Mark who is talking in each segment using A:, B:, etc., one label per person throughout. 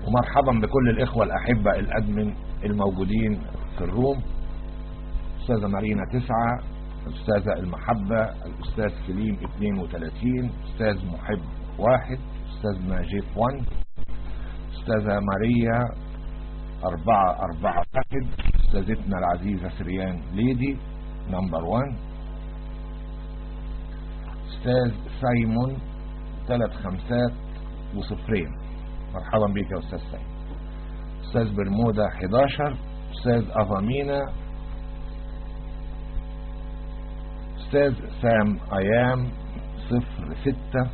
A: ومرحبا بكل الإخوة الأحبة الأدمن الموجودين في الروم أستاذة مارينا تسعة الأستاذة المحبة الأستاذ سليم 32 أستاذ محب واحد أستاذ ناجيب 1 أستاذة ماريا أربعة أربعة واحد أستاذتنا العزيزة سريان ليدي نمبر 1 أستاذ سايمون ثلاث خمسات وصفرين مرحبا بك يا أستاذ سايمون أستاذ برمودا 11 أستاذ أفامينا أستاذ سام أيام صفر ستة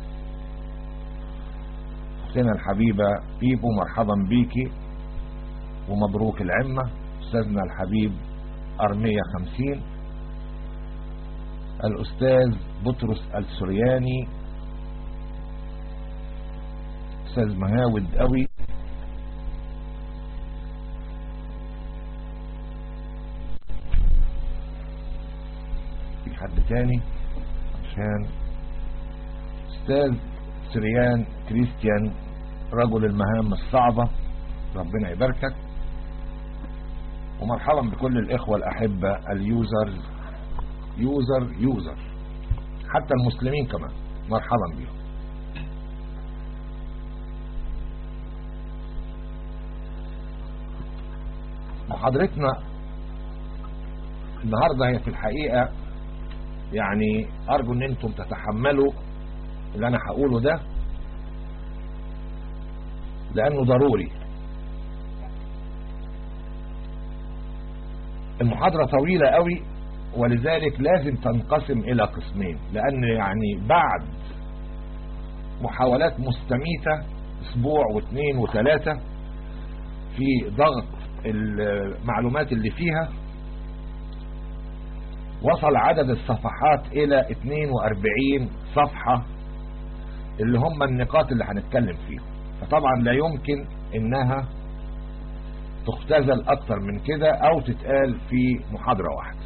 A: أختنا الحبيبة بيبو مرحبا بيكي ومبروك العمة أستاذنا الحبيب أرمية خمسين الأستاذ بطرس السرياني أستاذ مهاود قوي في حد تاني عشان أستاذ سريان كريستيان رجل المهام الصعبة ربنا يباركك ومرحبا بكل الإخوة الأحبة اليوزر يوزر يوزر حتى المسلمين كمان مرحبا بهم محاضرتنا النهاردة هي في الحقيقة يعني أرجو أن أنتم تتحملوا اللي أنا هقوله ده لأنه ضروري المحاضرة طويلة قوي ولذلك لازم تنقسم إلى قسمين لأن يعني بعد محاولات مستميتة أسبوع واثنين وثلاثة في ضغط المعلومات اللي فيها وصل عدد الصفحات إلى 42 صفحة اللي هم النقاط اللي هنتكلم فيها فطبعا لا يمكن انها تختزل اكتر من كده او تتقال في محاضرة واحدة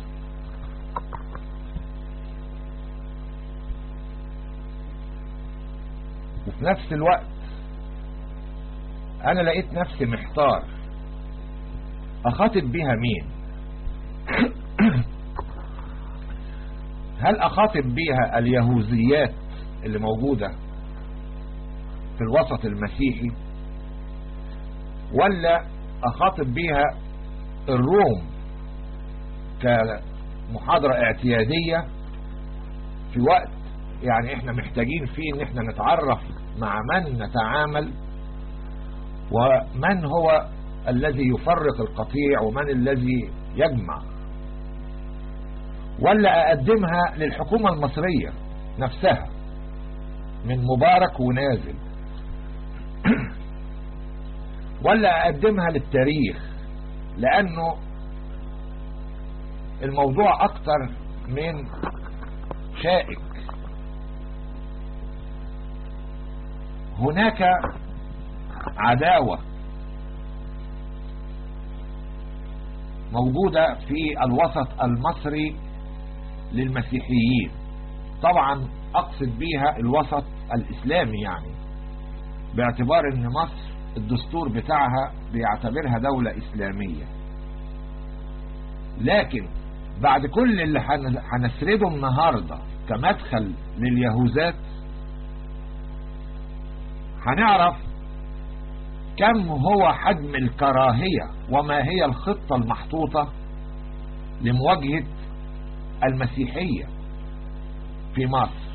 A: وفي نفس الوقت انا لقيت نفسي محتار اخاطب بيها مين هل اخاطب بيها اليهوذيات اللي موجودة في الوسط المسيحي ولا اخاطب بيها الروم كمحاضرة اعتيادية في وقت يعني احنا محتاجين فيه ان احنا نتعرف مع من نتعامل ومن هو الذي يفرق القطيع ومن الذي يجمع ولا اقدمها للحكومة المصرية نفسها من مبارك ونازل ولا اقدمها للتاريخ لانه الموضوع اكتر من شائك هناك عداوة موجودة في الوسط المصري للمسيحيين طبعا اقصد بيها الوسط الاسلامي يعني باعتبار ان مصر الدستور بتاعها بيعتبرها دولة اسلامية لكن بعد كل اللي هنسرده النهاردة كمدخل لليهوذات هنعرف كم هو حجم الكراهية وما هي الخطة المحطوطة لمواجهة المسيحية في مصر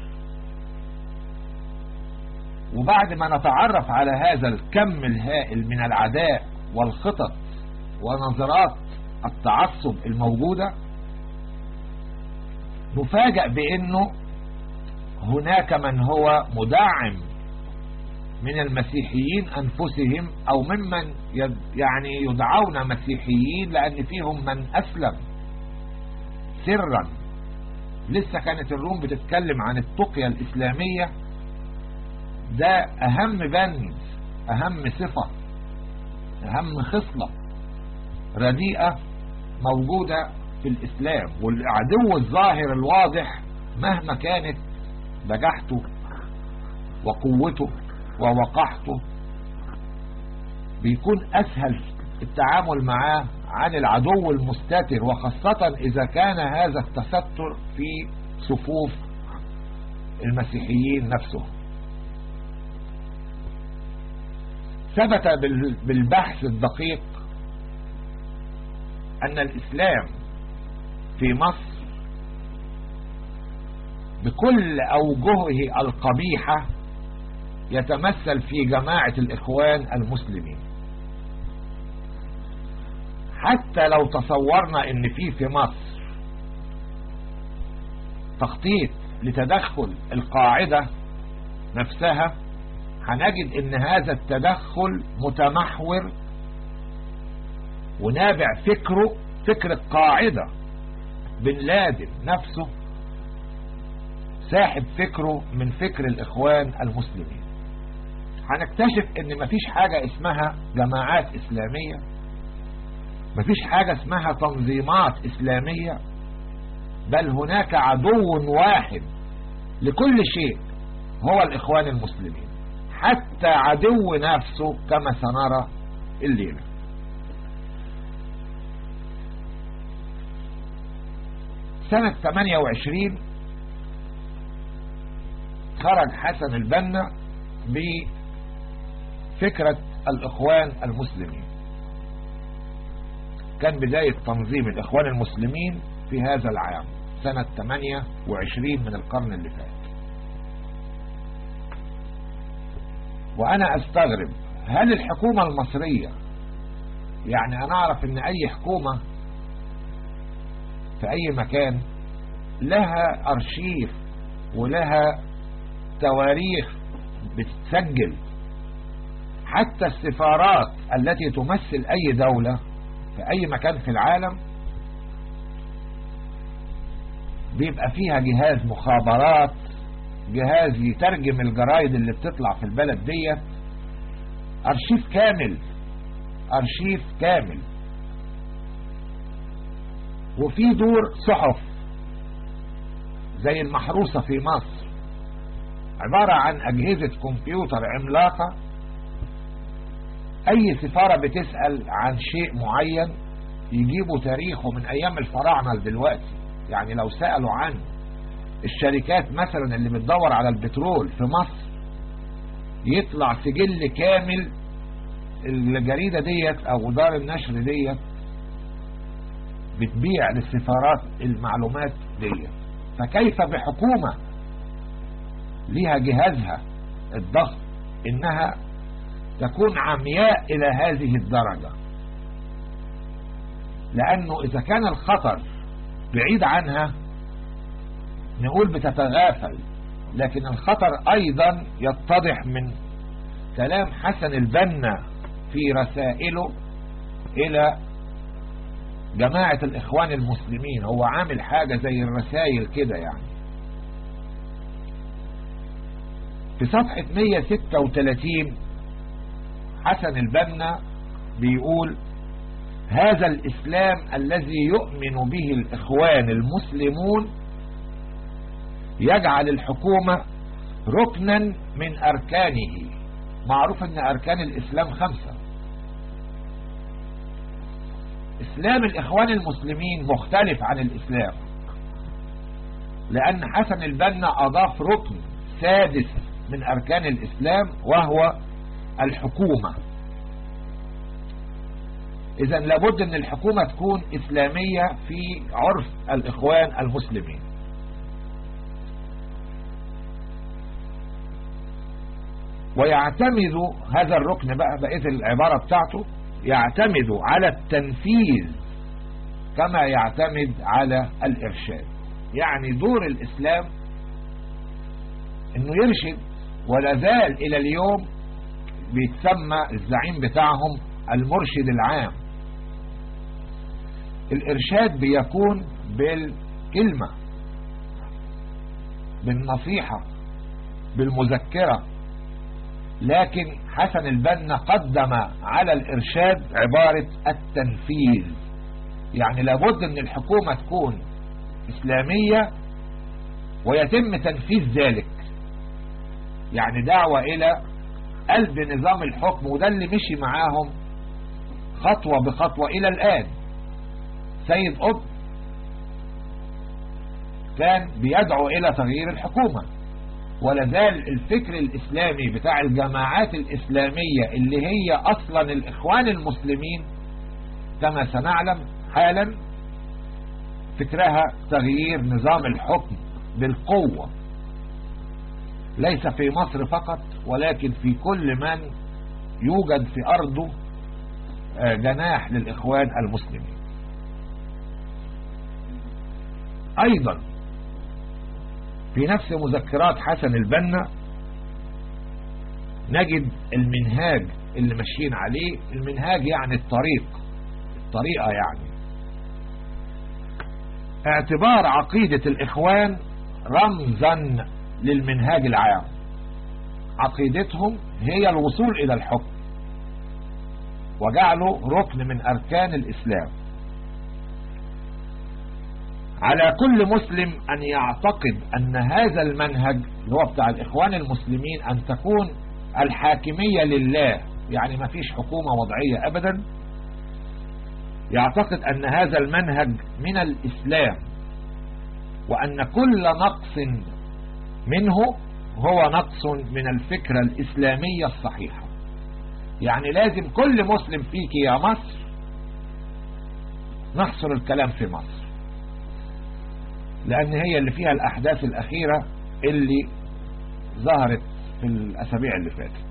A: وبعد ما نتعرف على هذا الكم الهائل من العداء والخطط ونظرات التعصب الموجودة نفاجأ بأنه هناك من هو مدعم من المسيحيين أنفسهم أو ممن يعني يدعون مسيحيين لأن فيهم من أسلم سرا لسه كانت الروم بتتكلم عن التقية الإسلامية ده أهم بند أهم صفة أهم خصلة رديئة موجودة في الإسلام والعدو الظاهر الواضح مهما كانت بجحته وقوته ووقحته بيكون اسهل التعامل معاه عن العدو المستتر وخاصة اذا كان هذا التستر في صفوف المسيحيين نفسهم ثبت بالبحث الدقيق ان الاسلام في مصر بكل اوجهه القبيحة يتمثل في جماعة الاخوان المسلمين حتى لو تصورنا ان في في مصر تخطيط لتدخل القاعدة نفسها هنجد ان هذا التدخل متمحور ونابع فكره فكر القاعدة بن لادن نفسه ساحب فكره من فكر الاخوان المسلمين هنكتشف ان مفيش حاجة اسمها جماعات اسلامية مفيش حاجة اسمها تنظيمات اسلامية بل هناك عدو واحد لكل شيء هو الاخوان المسلمين حتى عدو نفسه كما سنرى الليلة سنة 28 خرج حسن البنا بفكرة الإخوان المسلمين كان بداية تنظيم الإخوان المسلمين في هذا العام سنة 28 من القرن اللي فات وأنا أستغرب هل الحكومة المصرية يعني أنا أعرف أن أي حكومة في أي مكان لها أرشيف ولها تواريخ بتسجل حتى السفارات التي تمثل أي دولة في أي مكان في العالم بيبقى فيها جهاز مخابرات جهاز يترجم الجرايد اللي بتطلع في البلد ديت ارشيف كامل ارشيف كامل وفي دور صحف زي المحروسة في مصر عبارة عن اجهزة كمبيوتر عملاقة اي سفارة بتسأل عن شيء معين يجيبوا تاريخه من ايام الفراعنة دلوقتي يعني لو سألوا عن الشركات مثلا اللي بتدور على البترول في مصر يطلع سجل كامل الجريدة ديت او دار النشر ديت بتبيع للسفارات المعلومات ديت فكيف بحكومة ليها جهازها الضغط انها تكون عمياء الى هذه الدرجة لانه اذا كان الخطر بعيد عنها نقول بتتغافل لكن الخطر ايضا يتضح من كلام حسن البنا في رسائله الى جماعة الاخوان المسلمين هو عامل حاجة زي الرسائل كده يعني في صفحة 136 حسن البنا بيقول هذا الإسلام الذي يؤمن به الإخوان المسلمون يجعل الحكومة ركنا من أركانه معروف أن أركان الإسلام خمسة إسلام الإخوان المسلمين مختلف عن الإسلام لأن حسن البنا أضاف ركن سادس من أركان الإسلام وهو الحكومة إذا لابد أن الحكومة تكون إسلامية في عرف الإخوان المسلمين ويعتمد هذا الركن بقى بقيت العبارة بتاعته يعتمد على التنفيذ كما يعتمد على الإرشاد يعني دور الإسلام انه يرشد ولا زال الى اليوم بيتسمى الزعيم بتاعهم المرشد العام الارشاد بيكون بالكلمة بالنصيحة بالمذكرة لكن حسن البنا قدم على الارشاد عبارة التنفيذ يعني لابد ان الحكومة تكون اسلامية ويتم تنفيذ ذلك يعني دعوة الى قلب نظام الحكم وده اللي مشي معاهم خطوة بخطوة إلى الآن سيد قطب كان بيدعو إلى تغيير الحكومة ولازال الفكر الإسلامي بتاع الجماعات الإسلامية اللي هي أصلا الإخوان المسلمين كما سنعلم حالا فكرها تغيير نظام الحكم بالقوة ليس في مصر فقط ولكن في كل من يوجد في أرضه جناح للإخوان المسلمين أيضا في نفس مذكرات حسن البنا نجد المنهاج اللي ماشيين عليه المنهاج يعني الطريق الطريقة يعني اعتبار عقيدة الإخوان رمزا للمنهاج العام عقيدتهم هي الوصول إلى الحكم وجعله ركن من أركان الإسلام على كل مسلم أن يعتقد أن هذا المنهج اللي هو بتاع الإخوان المسلمين أن تكون الحاكمية لله يعني ما فيش حكومة وضعية أبدا يعتقد أن هذا المنهج من الإسلام وأن كل نقص منه هو نقص من الفكرة الإسلامية الصحيحة يعني لازم كل مسلم فيك يا مصر نحصر الكلام في مصر لأن هي اللي فيها الأحداث الأخيرة اللي ظهرت في الأسابيع اللي فاتت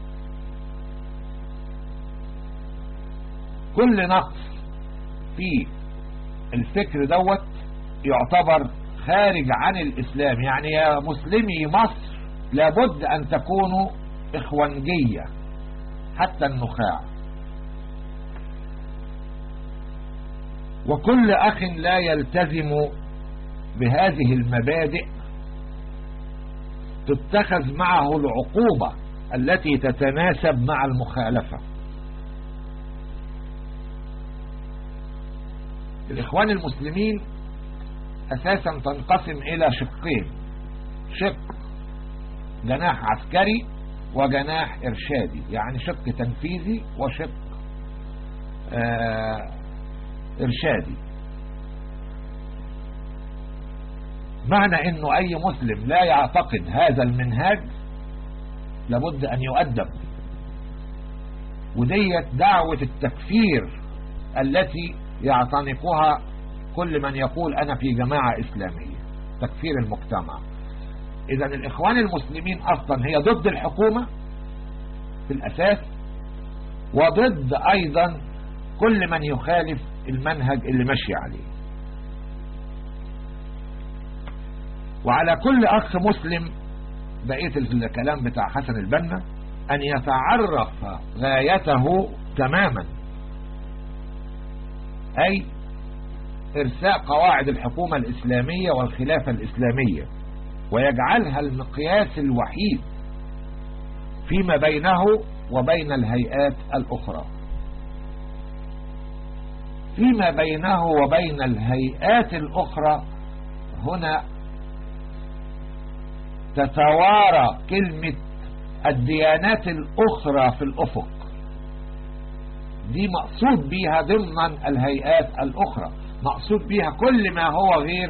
A: كل نقص في الفكر دوت يعتبر خارج عن الإسلام يعني يا مسلمي مصر لابد أن تكونوا إخوانجية حتى النخاع وكل أخ لا يلتزم بهذه المبادئ تتخذ معه العقوبة التي تتناسب مع المخالفة الإخوان المسلمين أساسا تنقسم إلى شقين شق جناح عسكري وجناح إرشادي يعني شق تنفيذي وشق آه إرشادي معنى انه اي مسلم لا يعتقد هذا المنهاج لابد ان يؤدب وديت دعوة التكفير التي يعتنقها كل من يقول انا في جماعة اسلامية تكفير المجتمع اذا الاخوان المسلمين اصلا هي ضد الحكومة في الاساس وضد ايضا كل من يخالف المنهج اللي ماشي عليه وعلى كل أخ مسلم بقية الكلام بتاع حسن البنا أن يتعرف غايته تماما أي إرساء قواعد الحكومة الإسلامية والخلافة الإسلامية ويجعلها المقياس الوحيد فيما بينه وبين الهيئات الأخرى فيما بينه وبين الهيئات الأخرى هنا تتوارى كلمة الديانات الأخرى في الأفق دي مقصود بيها ضمن الهيئات الأخرى مقصود بيها كل ما هو غير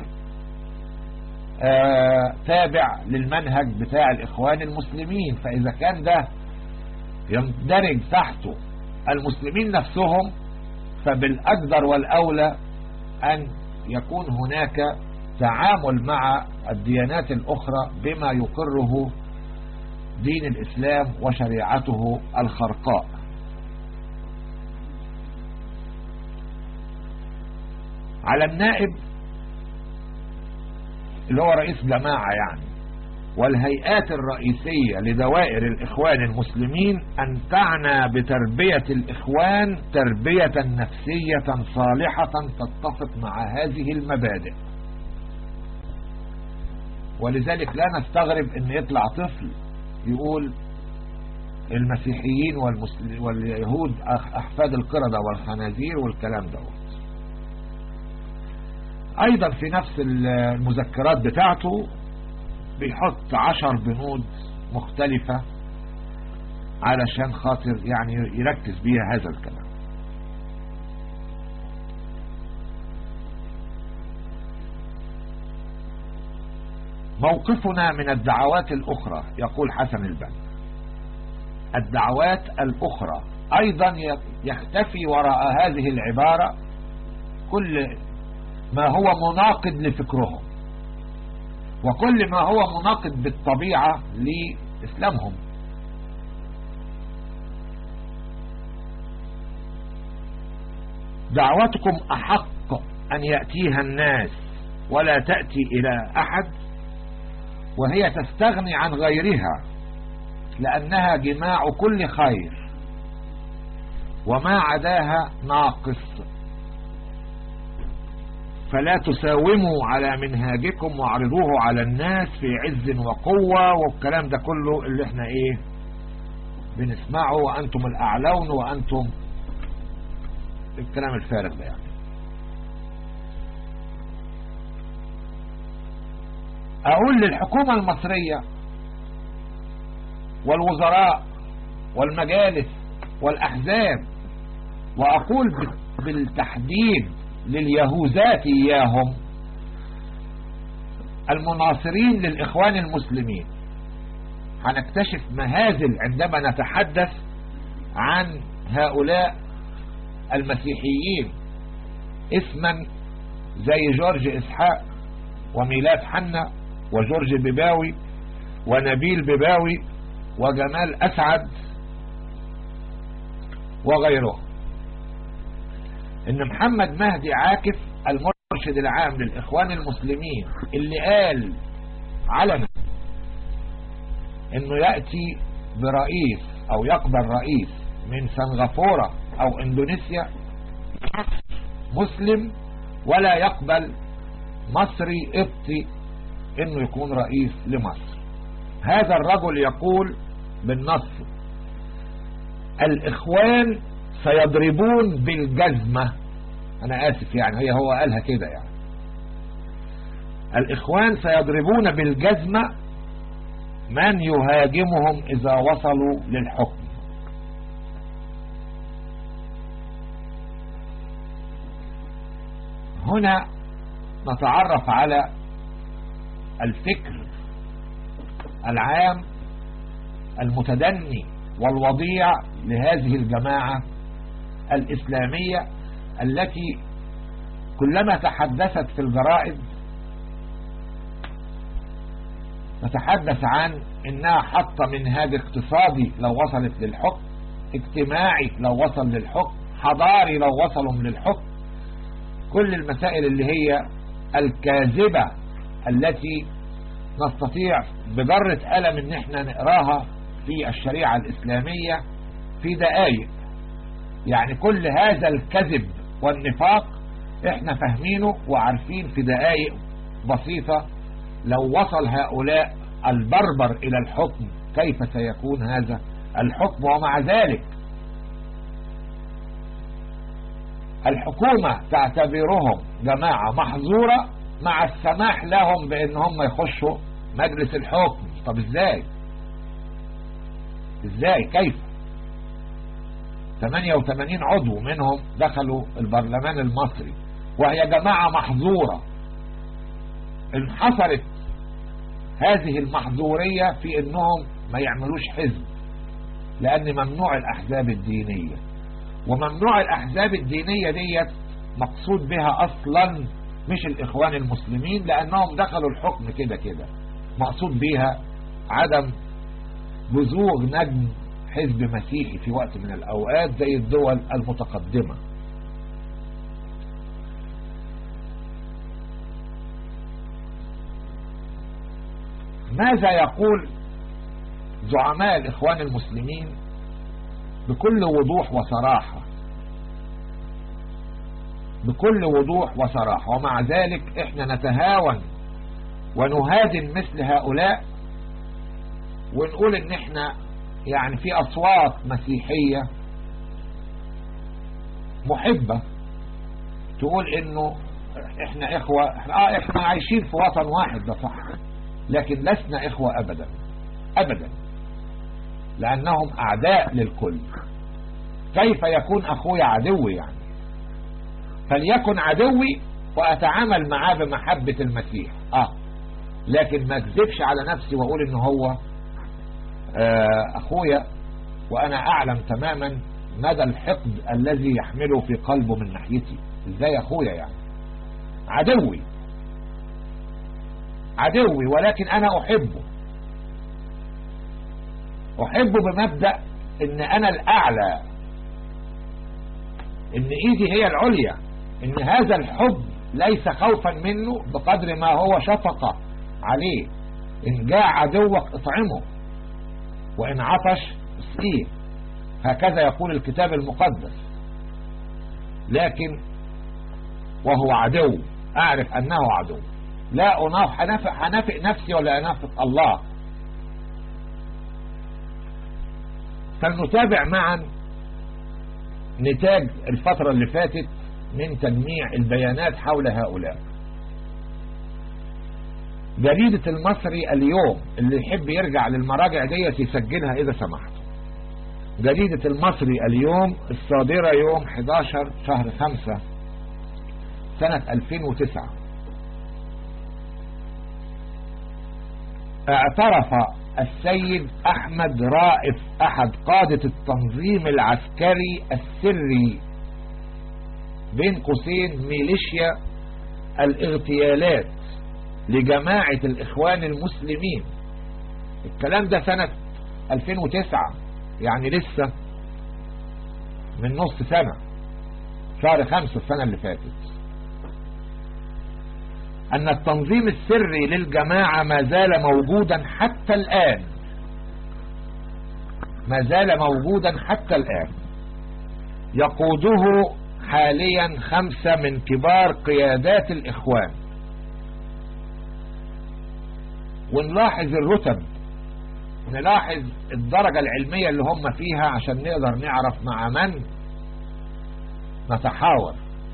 A: آه تابع للمنهج بتاع الإخوان المسلمين فإذا كان ده يندرج تحته المسلمين نفسهم فبالأقدر والأولى أن يكون هناك تعامل مع الديانات الأخرى بما يقره دين الإسلام وشريعته الخرقاء على النائب اللي هو رئيس جماعة يعني والهيئات الرئيسية لدوائر الإخوان المسلمين أن تعنى بتربية الإخوان تربية نفسية صالحة تتفق مع هذه المبادئ ولذلك لا نستغرب ان يطلع طفل يقول المسيحيين والمسلمين واليهود احفاد القردة والخنازير والكلام دوت ايضا في نفس المذكرات بتاعته بيحط عشر بنود مختلفة علشان خاطر يعني يركز بيها هذا الكلام موقفنا من الدعوات الأخرى يقول حسن البنا الدعوات الأخرى أيضا يختفي وراء هذه العبارة كل ما هو مناقض لفكرهم وكل ما هو مناقض بالطبيعة لإسلامهم دعوتكم أحق أن يأتيها الناس ولا تأتي إلى أحد وهي تستغني عن غيرها لأنها جماع كل خير وما عداها ناقص فلا تساوموا على منهاجكم واعرضوه على الناس في عز وقوة والكلام ده كله اللي احنا ايه بنسمعه وانتم الاعلون وانتم الكلام الفارغ ده يعني اقول للحكومة المصرية والوزراء والمجالس والاحزاب واقول بالتحديد لليهوذات اياهم المناصرين للاخوان المسلمين هنكتشف مهازل عندما نتحدث عن هؤلاء المسيحيين اسما زي جورج اسحاق وميلاد حنا وجورج بباوي ونبيل بباوي وجمال اسعد وغيره ان محمد مهدي عاكف المرشد العام للاخوان المسلمين اللي قال علنا انه يأتي برئيس او يقبل رئيس من سنغافورة او اندونيسيا مسلم ولا يقبل مصري ابطي انه يكون رئيس لمصر هذا الرجل يقول بالنص الاخوان سيضربون بالجزمة انا اسف يعني هي هو قالها كده يعني الاخوان سيضربون بالجزمة من يهاجمهم اذا وصلوا للحكم هنا نتعرف على الفكر العام المتدني والوضيع لهذه الجماعة الإسلامية التي كلما تحدثت في الجرائد تتحدث عن انها حاطه منهاج اقتصادي لو وصلت للحكم اجتماعي لو وصل للحكم حضاري لو وصلوا للحكم كل المسائل اللي هي الكاذبة التي نستطيع بجرة قلم ان احنا نقراها في الشريعة الاسلامية في دقائق يعني كل هذا الكذب والنفاق احنا فاهمينه وعارفين في دقائق بسيطة لو وصل هؤلاء البربر الى الحكم كيف سيكون هذا الحكم ومع ذلك الحكومة تعتبرهم جماعة محظورة مع السماح لهم بان هم يخشوا مجلس الحكم طب ازاي ازاي كيف 88 عضو منهم دخلوا البرلمان المصري وهي جماعة محظورة انحصرت هذه المحظورية في انهم ما يعملوش حزب لان ممنوع الاحزاب الدينية وممنوع الاحزاب الدينية ديت مقصود بها اصلا مش الاخوان المسلمين لانهم دخلوا الحكم كده كده مقصود بها عدم بزوغ نجم حزب مسيحي في وقت من الاوقات زي الدول المتقدمة ماذا يقول زعماء الاخوان المسلمين بكل وضوح وصراحة بكل وضوح وصراحة ومع ذلك احنا نتهاون ونهادن مثل هؤلاء ونقول ان احنا يعني في اصوات مسيحية محبة تقول انه احنا اخوة احنا, اه احنا عايشين في وطن واحد ده صح لكن لسنا اخوة ابدا ابدا لأنهم أعداء للكل كيف يكون أخوي عدوي يعني فليكن عدوي وأتعامل معاه بمحبة المسيح آه لكن ما اكذبش على نفسي وأقول إن هو آه أخويا وأنا أعلم تماما مدى الحقد الذي يحمله في قلبه من ناحيتي ازاي أخويا يعني عدوي عدوي ولكن أنا أحبه أحبه بمبدأ إن أنا الأعلى إن إيدي هي العليا إن هذا الحب ليس خوفا منه بقدر ما هو شفقة عليه إن جاء عدوك اطعمه وإن عطش اسقيه هكذا يقول الكتاب المقدس لكن وهو عدو أعرف أنه عدو لا أناف حنافق, حنافق نفسي ولا أنافق الله فلنتابع معا نتاج الفترة اللي فاتت من تجميع البيانات حول هؤلاء جريدة المصري اليوم اللي يحب يرجع للمراجع ديت يسجلها إذا سمحت جريدة المصري اليوم الصادرة يوم 11 شهر 5 سنة 2009 اعترف السيد احمد رائف احد قادة التنظيم العسكري السري بين قوسين ميليشيا الاغتيالات لجماعة الاخوان المسلمين الكلام ده سنة 2009 يعني لسه من نص سنة شهر خمسة السنة اللي فاتت أن التنظيم السري للجماعة ما زال موجودا حتى الآن ما زال موجودا حتى الآن يقوده حاليا خمسة من كبار قيادات الإخوان ونلاحظ الرتب نلاحظ الدرجة العلمية اللي هم فيها عشان نقدر نعرف مع من نتحاور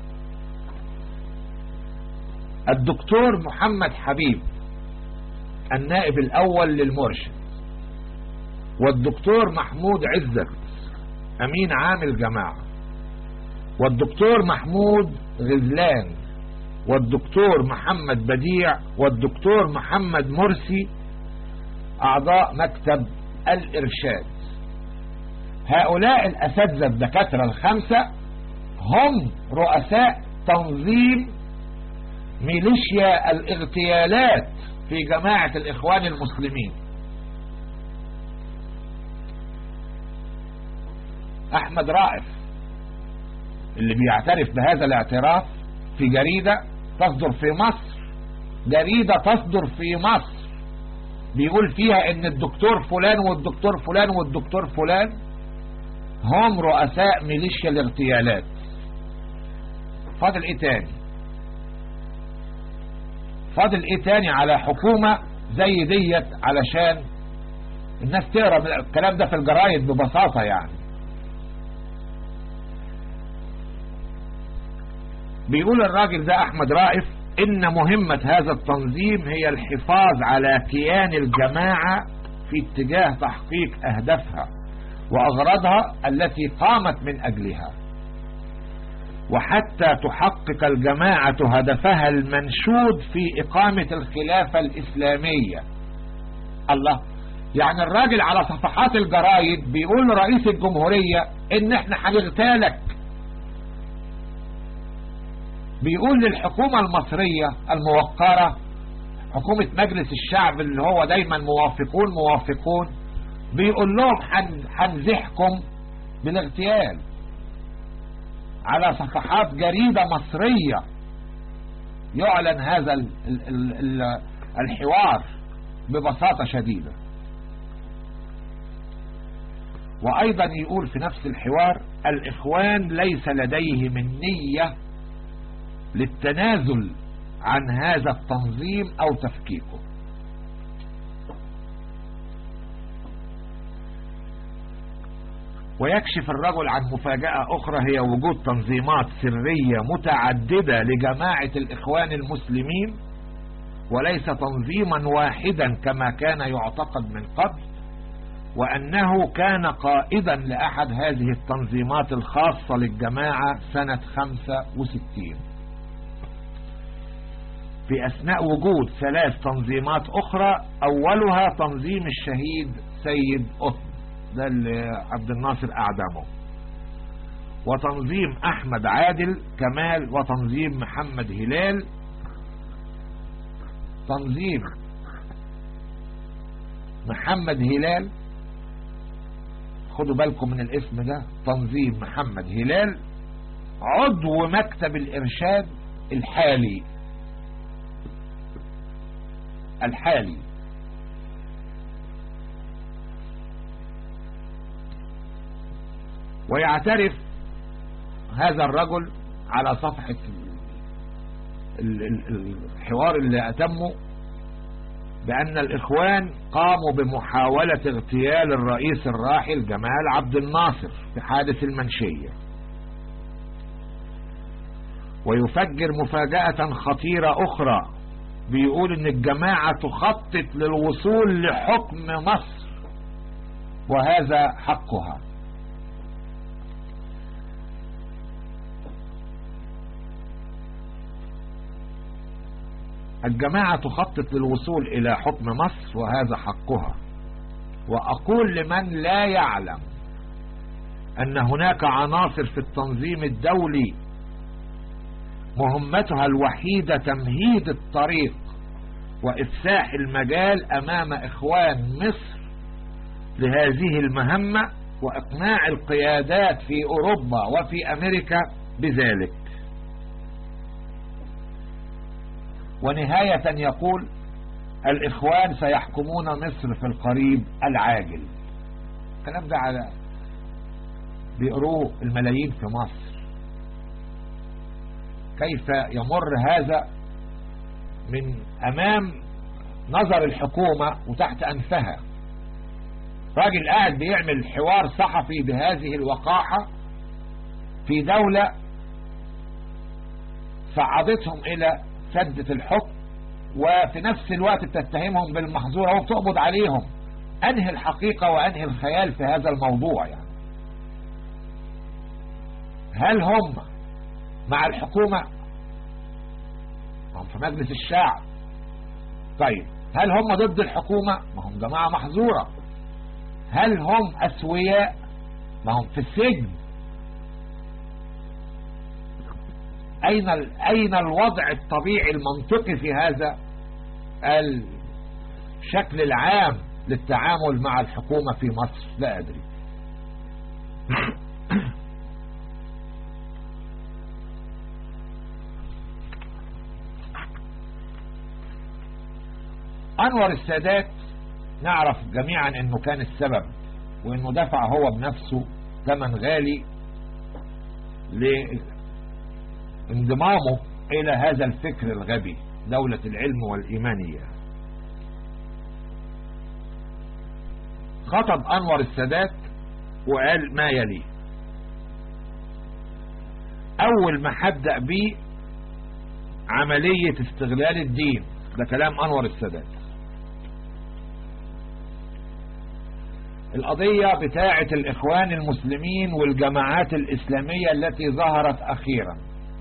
A: الدكتور محمد حبيب النائب الأول للمرشد والدكتور محمود عزت أمين عام الجماعة والدكتور محمود غزلان والدكتور محمد بديع والدكتور محمد مرسي أعضاء مكتب الإرشاد هؤلاء الأساتذة الدكاترة الخمسة هم رؤساء تنظيم ميليشيا الاغتيالات في جماعة الإخوان المسلمين أحمد رائف اللي بيعترف بهذا الاعتراف في جريدة تصدر في مصر جريدة تصدر في مصر بيقول فيها ان الدكتور فلان والدكتور فلان والدكتور فلان هم رؤساء ميليشيا الاغتيالات فاضل ايه تاني فاضل ايه تاني على حكومة زي ديت علشان الناس تقرا الكلام ده في الجرايد ببساطة يعني بيقول الراجل ده احمد رائف ان مهمة هذا التنظيم هي الحفاظ على كيان الجماعة في اتجاه تحقيق اهدافها واغراضها التي قامت من اجلها وحتى تحقق الجماعة هدفها المنشود في اقامة الخلافة الاسلامية الله يعني الراجل على صفحات الجرايد بيقول لرئيس الجمهورية ان احنا هنغتالك بيقول للحكومة المصرية الموقرة حكومة مجلس الشعب اللي هو دايما موافقون موافقون بيقول لهم هنزحكم بالاغتيال على صفحات جريدة مصرية يعلن هذا ال ال ال الحوار ببساطة شديدة وأيضا يقول في نفس الحوار الإخوان ليس لديه من نية للتنازل عن هذا التنظيم او تفكيكه ويكشف الرجل عن مفاجأة اخرى هي وجود تنظيمات سرية متعددة لجماعة الاخوان المسلمين وليس تنظيما واحدا كما كان يعتقد من قبل وأنه كان قائدا لأحد هذه التنظيمات الخاصة للجماعة سنة 65 في أثناء وجود ثلاث تنظيمات أخرى أولها تنظيم الشهيد سيد قطب ده اللي عبد الناصر أعدمه وتنظيم أحمد عادل كمال وتنظيم محمد هلال تنظيم محمد هلال خدوا بالكم من الاسم ده تنظيم محمد هلال عضو مكتب الإرشاد الحالي الحالي ويعترف هذا الرجل على صفحة الحوار اللي أتمه بأن الإخوان قاموا بمحاولة اغتيال الرئيس الراحل جمال عبد الناصر في حادث المنشية ويفجر مفاجأة خطيرة أخرى بيقول ان الجماعة تخطط للوصول لحكم مصر وهذا حقها الجماعة تخطط للوصول إلى حكم مصر وهذا حقها وأقول لمن لا يعلم أن هناك عناصر في التنظيم الدولي مهمتها الوحيدة تمهيد الطريق وإفساح المجال أمام إخوان مصر لهذه المهمة وإقناع القيادات في أوروبا وفي أمريكا بذلك ونهاية يقول الإخوان سيحكمون مصر في القريب العاجل الكلام ده على بيقروه الملايين في مصر كيف يمر هذا من أمام نظر الحكومة وتحت أنفها راجل قاعد بيعمل حوار صحفي بهذه الوقاحة في دولة صعدتهم إلى سدة الحكم وفي نفس الوقت بتتهمهم بالمحظورة وبتقبض عليهم أنهي الحقيقة وأنهي الخيال في هذا الموضوع يعني هل هم مع الحكومة هم في مجلس الشعب طيب هل هم ضد الحكومة ما هم جماعة محظورة هل هم أسوياء ما هم في السجن أين أين الوضع الطبيعي المنطقي في هذا الشكل العام للتعامل مع الحكومة في مصر لا أدري أنور السادات نعرف جميعا أنه كان السبب وأنه دفع هو بنفسه ثمن غالي لانضمامه إلى هذا الفكر الغبي دولة العلم والإيمانية خطب أنور السادات وقال ما يلي أول ما هبدأ بيه عملية استغلال الدين ده كلام أنور السادات القضية بتاعة الإخوان المسلمين والجماعات الإسلامية التي ظهرت أخيرا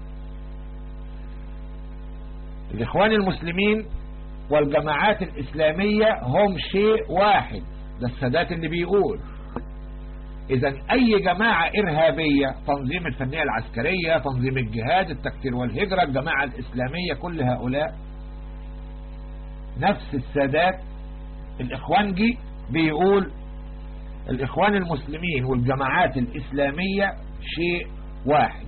A: الإخوان المسلمين والجماعات الإسلامية هم شيء واحد ده السادات اللي بيقول إذا أي جماعة إرهابية تنظيم الفنية العسكرية تنظيم الجهاد التكفير والهجرة الجماعة الإسلامية كل هؤلاء نفس السادات الإخوانجي بيقول الإخوان المسلمين والجماعات الإسلامية شيء واحد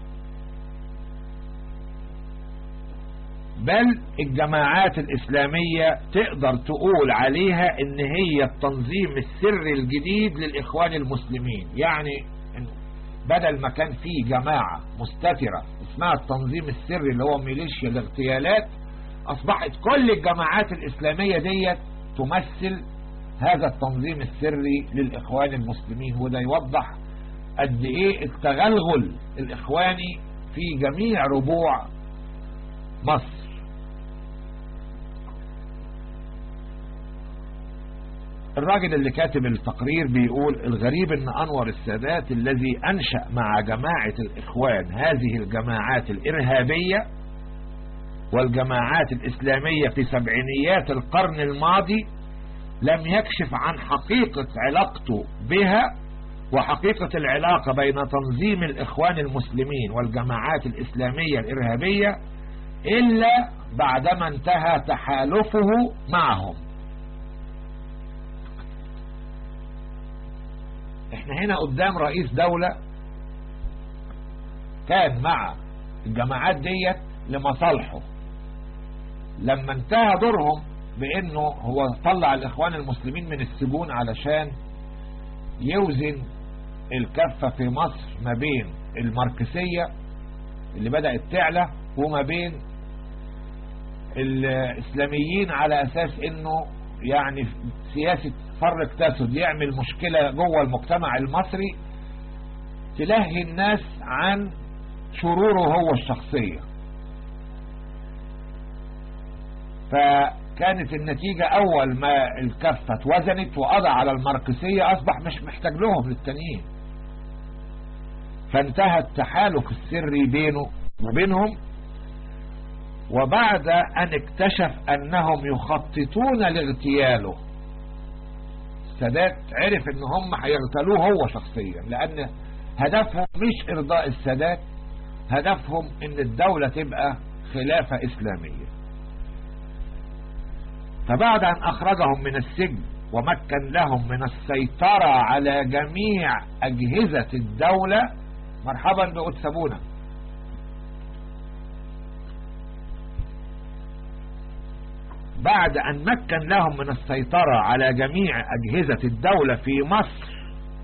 A: بل الجماعات الإسلامية تقدر تقول عليها ان هي التنظيم السري الجديد للإخوان المسلمين يعني بدل ما كان في جماعة مستترة اسمها التنظيم السري اللي هو ميليشيا الاغتيالات أصبحت كل الجماعات الإسلامية ديت تمثل هذا التنظيم السري للإخوان المسلمين وده يوضح قد إيه التغلغل الإخواني في جميع ربوع مصر الراجل اللي كاتب التقرير بيقول الغريب ان انور السادات الذي انشأ مع جماعة الاخوان هذه الجماعات الارهابية والجماعات الاسلامية في سبعينيات القرن الماضي لم يكشف عن حقيقة علاقته بها وحقيقة العلاقة بين تنظيم الإخوان المسلمين والجماعات الإسلامية الإرهابية إلا بعدما انتهى تحالفه معهم احنا هنا قدام رئيس دولة كان مع الجماعات ديت لمصالحه لما انتهى دورهم بانه هو طلع الاخوان المسلمين من السجون علشان يوزن الكفة في مصر ما بين الماركسية اللي بدأت تعلى وما بين الاسلاميين على اساس انه يعني سياسة فرق تسد يعمل مشكلة جوه المجتمع المصري تلهي الناس عن شروره هو الشخصية فكانت النتيجة اول ما الكفة اتوزنت وقضى على الماركسية اصبح مش محتاج لهم للتانيين فانتهى التحالف السري بينه وبينهم وبعد ان اكتشف انهم يخططون لاغتياله السادات عرف ان هم هيغتالوه هو شخصيا لان هدفهم مش ارضاء السادات هدفهم ان الدولة تبقى خلافة اسلامية فبعد ان اخرجهم من السجن ومكن لهم من السيطرة على جميع اجهزة الدولة مرحبا بأتسبونا بعد أن مكن لهم من السيطرة على جميع أجهزة الدولة في مصر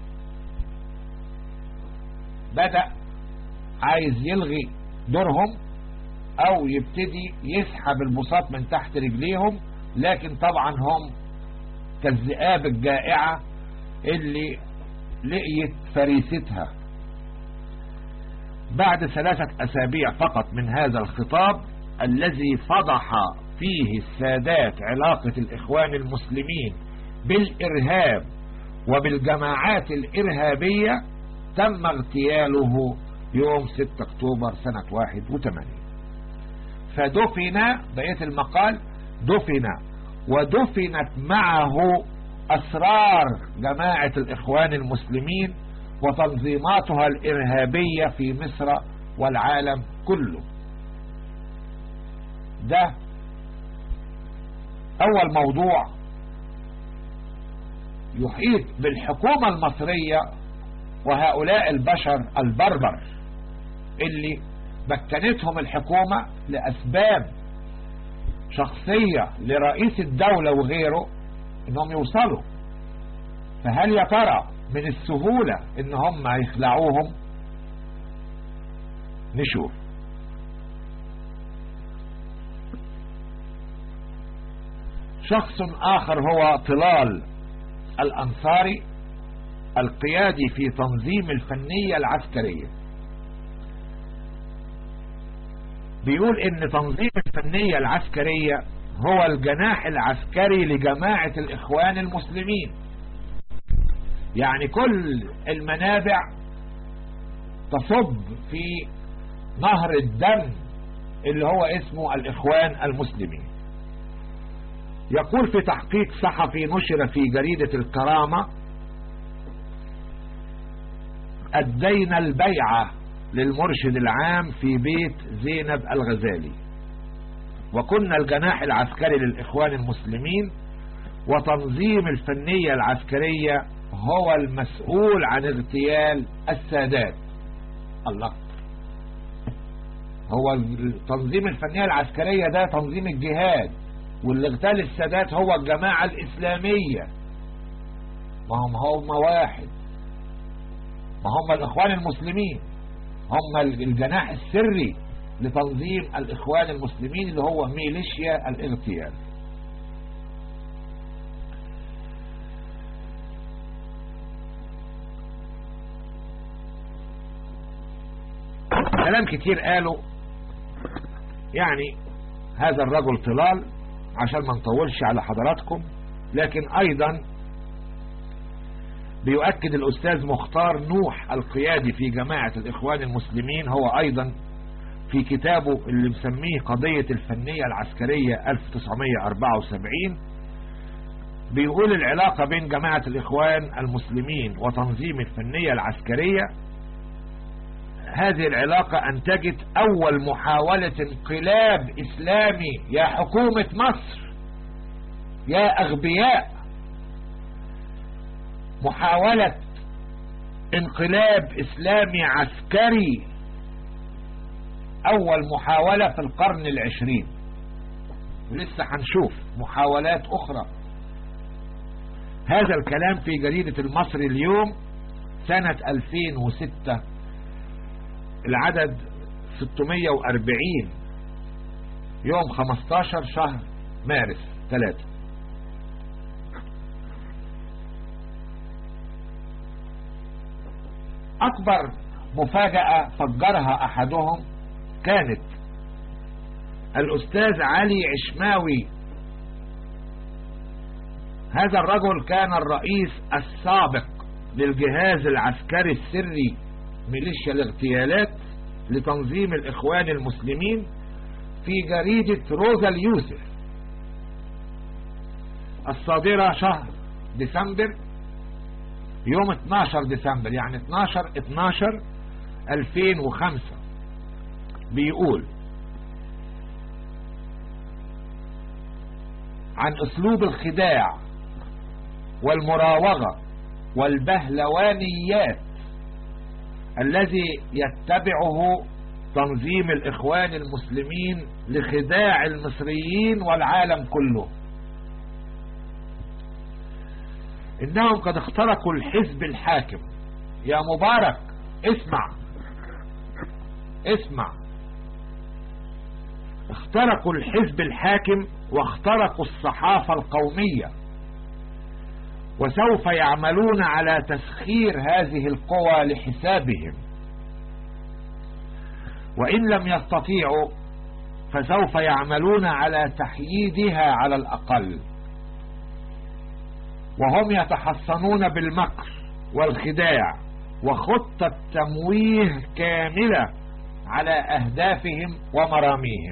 A: بدأ عايز يلغي دورهم أو يبتدي يسحب البساط من تحت رجليهم لكن طبعا هم كالذئاب الجائعة اللي لقيت فريستها بعد ثلاثة أسابيع فقط من هذا الخطاب الذي فضح فيه السادات علاقة الإخوان المسلمين بالإرهاب وبالجماعات الإرهابية تم اغتياله يوم 6 أكتوبر سنة 81 فدفن بقية المقال دفن ودفنت معه أسرار جماعة الإخوان المسلمين وتنظيماتها الإرهابية في مصر والعالم كله ده أول موضوع يحيط بالحكومة المصرية وهؤلاء البشر البربر اللي مكنتهم الحكومة لأسباب شخصية لرئيس الدولة وغيره انهم يوصلوا فهل يا ترى من السهولة ان هم يخلعوهم نشوف شخص اخر هو طلال الانصاري القيادي في تنظيم الفنية العسكرية بيقول ان تنظيم الفنية العسكرية هو الجناح العسكري لجماعة الاخوان المسلمين يعني كل المنابع تصب في نهر الدم اللي هو اسمه الاخوان المسلمين يقول في تحقيق صحفي نشر في جريدة الكرامة أدينا البيعة للمرشد العام في بيت زينب الغزالي وكنا الجناح العسكري للإخوان المسلمين وتنظيم الفنية العسكرية هو المسؤول عن اغتيال السادات الله هو تنظيم الفنية العسكرية ده تنظيم الجهاد واللي اغتال السادات هو الجماعة الإسلامية ما هم هم واحد ما هم الإخوان المسلمين هم الجناح السري لتنظيم الإخوان المسلمين اللي هو ميليشيا الاغتيال كلام كتير قالوا يعني هذا الرجل طلال عشان ما نطولش على حضراتكم لكن ايضا بيؤكد الأستاذ مختار نوح القيادي في جماعة الإخوان المسلمين هو أيضا في كتابه اللي مسميه قضية الفنية العسكرية 1974 بيقول العلاقة بين جماعة الإخوان المسلمين وتنظيم الفنية العسكرية هذه العلاقة أنتجت أول محاولة انقلاب إسلامي يا حكومة مصر يا أغبياء محاولة انقلاب إسلامي عسكري أول محاولة في القرن العشرين ولسه هنشوف محاولات أخرى هذا الكلام في جريدة المصري اليوم سنة 2006 العدد 640 يوم 15 شهر مارس 3 أكبر مفاجأة فجرها أحدهم كانت الأستاذ علي عشماوي هذا الرجل كان الرئيس السابق للجهاز العسكري السري ميليشيا الاغتيالات لتنظيم الإخوان المسلمين في جريدة روزا اليوسف الصادرة شهر ديسمبر يوم 12 ديسمبر يعني 12 12 2005 بيقول عن اسلوب الخداع والمراوغة والبهلوانيات الذي يتبعه تنظيم الاخوان المسلمين لخداع المصريين والعالم كله انهم قد اخترقوا الحزب الحاكم يا مبارك اسمع اسمع اخترقوا الحزب الحاكم واخترقوا الصحافة القومية وسوف يعملون على تسخير هذه القوى لحسابهم وإن لم يستطيعوا فسوف يعملون على تحييدها على الأقل وهم يتحصنون بالمكر والخداع وخطة تمويه كاملة على أهدافهم ومراميهم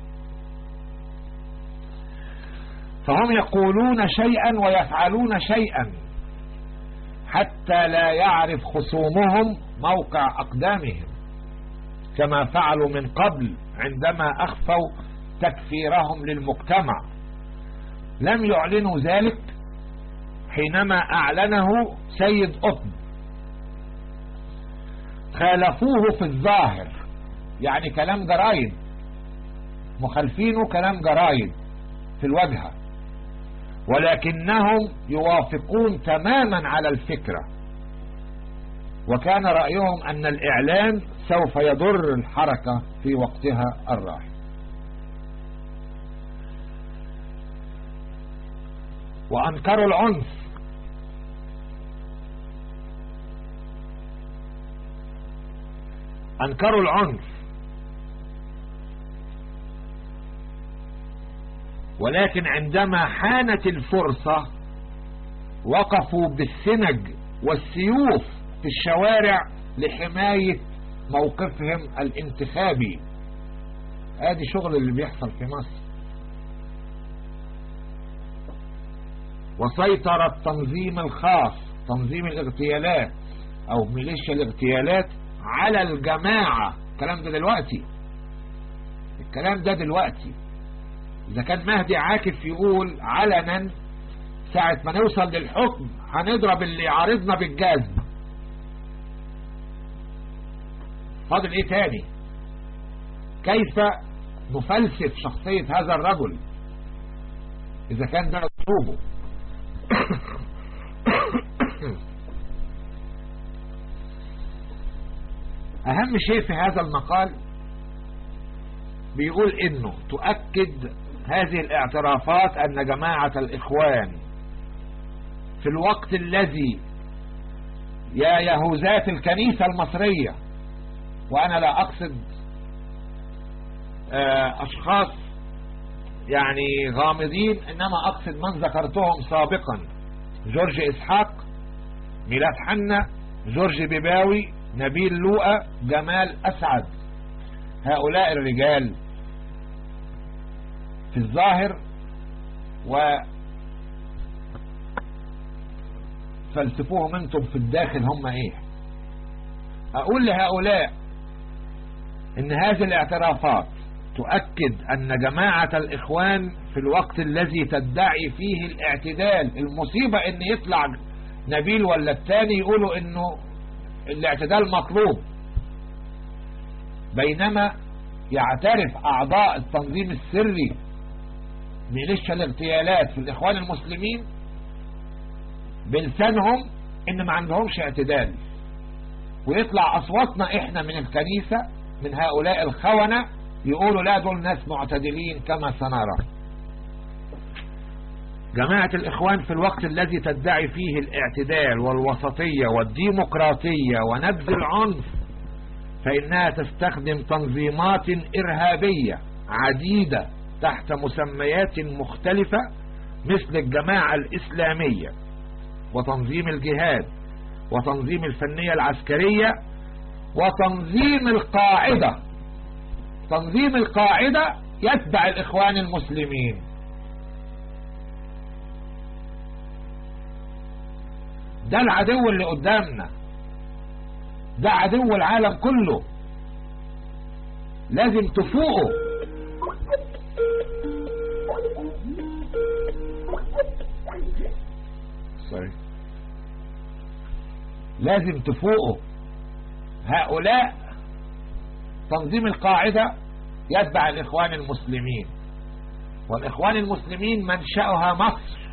A: فهم يقولون شيئا ويفعلون شيئا حتى لا يعرف خصومهم موقع أقدامهم كما فعلوا من قبل عندما أخفوا تكفيرهم للمجتمع لم يعلنوا ذلك حينما أعلنه سيد قطب خالفوه في الظاهر يعني كلام جرايد مخالفينه كلام جرايد في الواجهة ولكنهم يوافقون تماما على الفكرة وكان رأيهم أن الإعلان سوف يضر الحركة في وقتها الراحل وأنكروا العنف أنكروا العنف ولكن عندما حانت الفرصة وقفوا بالسنج والسيوف في الشوارع لحماية موقفهم الانتخابي ادي شغل اللي بيحصل في مصر وسيطر التنظيم الخاص تنظيم الاغتيالات او ميليشيا الاغتيالات على الجماعة الكلام ده دلوقتي الكلام ده دلوقتي اذا كان مهدي عاكف يقول علنا ساعة ما نوصل للحكم هنضرب اللي يعارضنا بالجزم فاضل ايه تاني كيف نفلسف شخصية هذا الرجل اذا كان ده اسلوبه اهم شيء في هذا المقال بيقول انه تؤكد هذه الاعترافات ان جماعة الاخوان في الوقت الذي يا يهوذات الكنيسة المصرية وانا لا اقصد اشخاص يعني غامضين انما اقصد من ذكرتهم سابقا جورج اسحاق ميلاد حنا جورج بيباوي نبيل لوقا جمال أسعد هؤلاء الرجال في الظاهر و فلسفوهم انتم في الداخل هم ايه اقول لهؤلاء ان هذه الاعترافات تؤكد ان جماعة الاخوان في الوقت الذي تدعي فيه الاعتدال المصيبة ان يطلع نبيل ولا التاني يقولوا انه الاعتدال مطلوب بينما يعترف اعضاء التنظيم السري ميليشيا الاغتيالات في الاخوان المسلمين بلسانهم ان ما عندهمش اعتدال ويطلع اصواتنا احنا من الكنيسة من هؤلاء الخونة يقولوا لا دول ناس معتدلين كما سنرى جماعة الإخوان في الوقت الذي تدعي فيه الاعتدال والوسطية والديمقراطية ونبذ العنف فإنها تستخدم تنظيمات إرهابية عديدة تحت مسميات مختلفة مثل الجماعة الإسلامية وتنظيم الجهاد وتنظيم الفنية العسكرية وتنظيم القاعدة تنظيم القاعدة يتبع الإخوان المسلمين ده العدو اللي قدامنا ده عدو العالم كله لازم تفوقه سوري لازم تفوقه هؤلاء تنظيم القاعدة يتبع الإخوان المسلمين والإخوان المسلمين منشأها مصر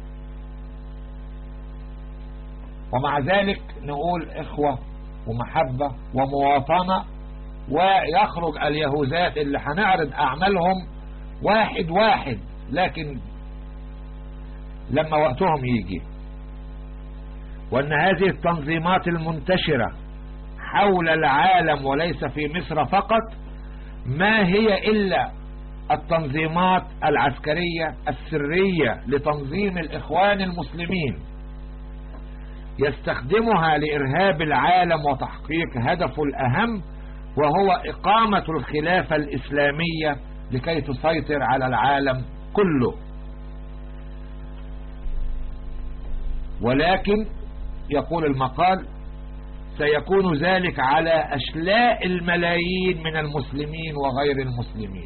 A: ومع ذلك نقول إخوة ومحبة ومواطنة ويخرج اليهوذات اللي هنعرض أعمالهم واحد واحد لكن لما وقتهم يجي وأن هذه التنظيمات المنتشرة حول العالم وليس في مصر فقط ما هي إلا التنظيمات العسكرية السرية لتنظيم الإخوان المسلمين يستخدمها لإرهاب العالم وتحقيق هدفه الأهم وهو إقامة الخلافة الإسلامية لكي تسيطر على العالم كله ولكن يقول المقال سيكون ذلك على أشلاء الملايين من المسلمين وغير المسلمين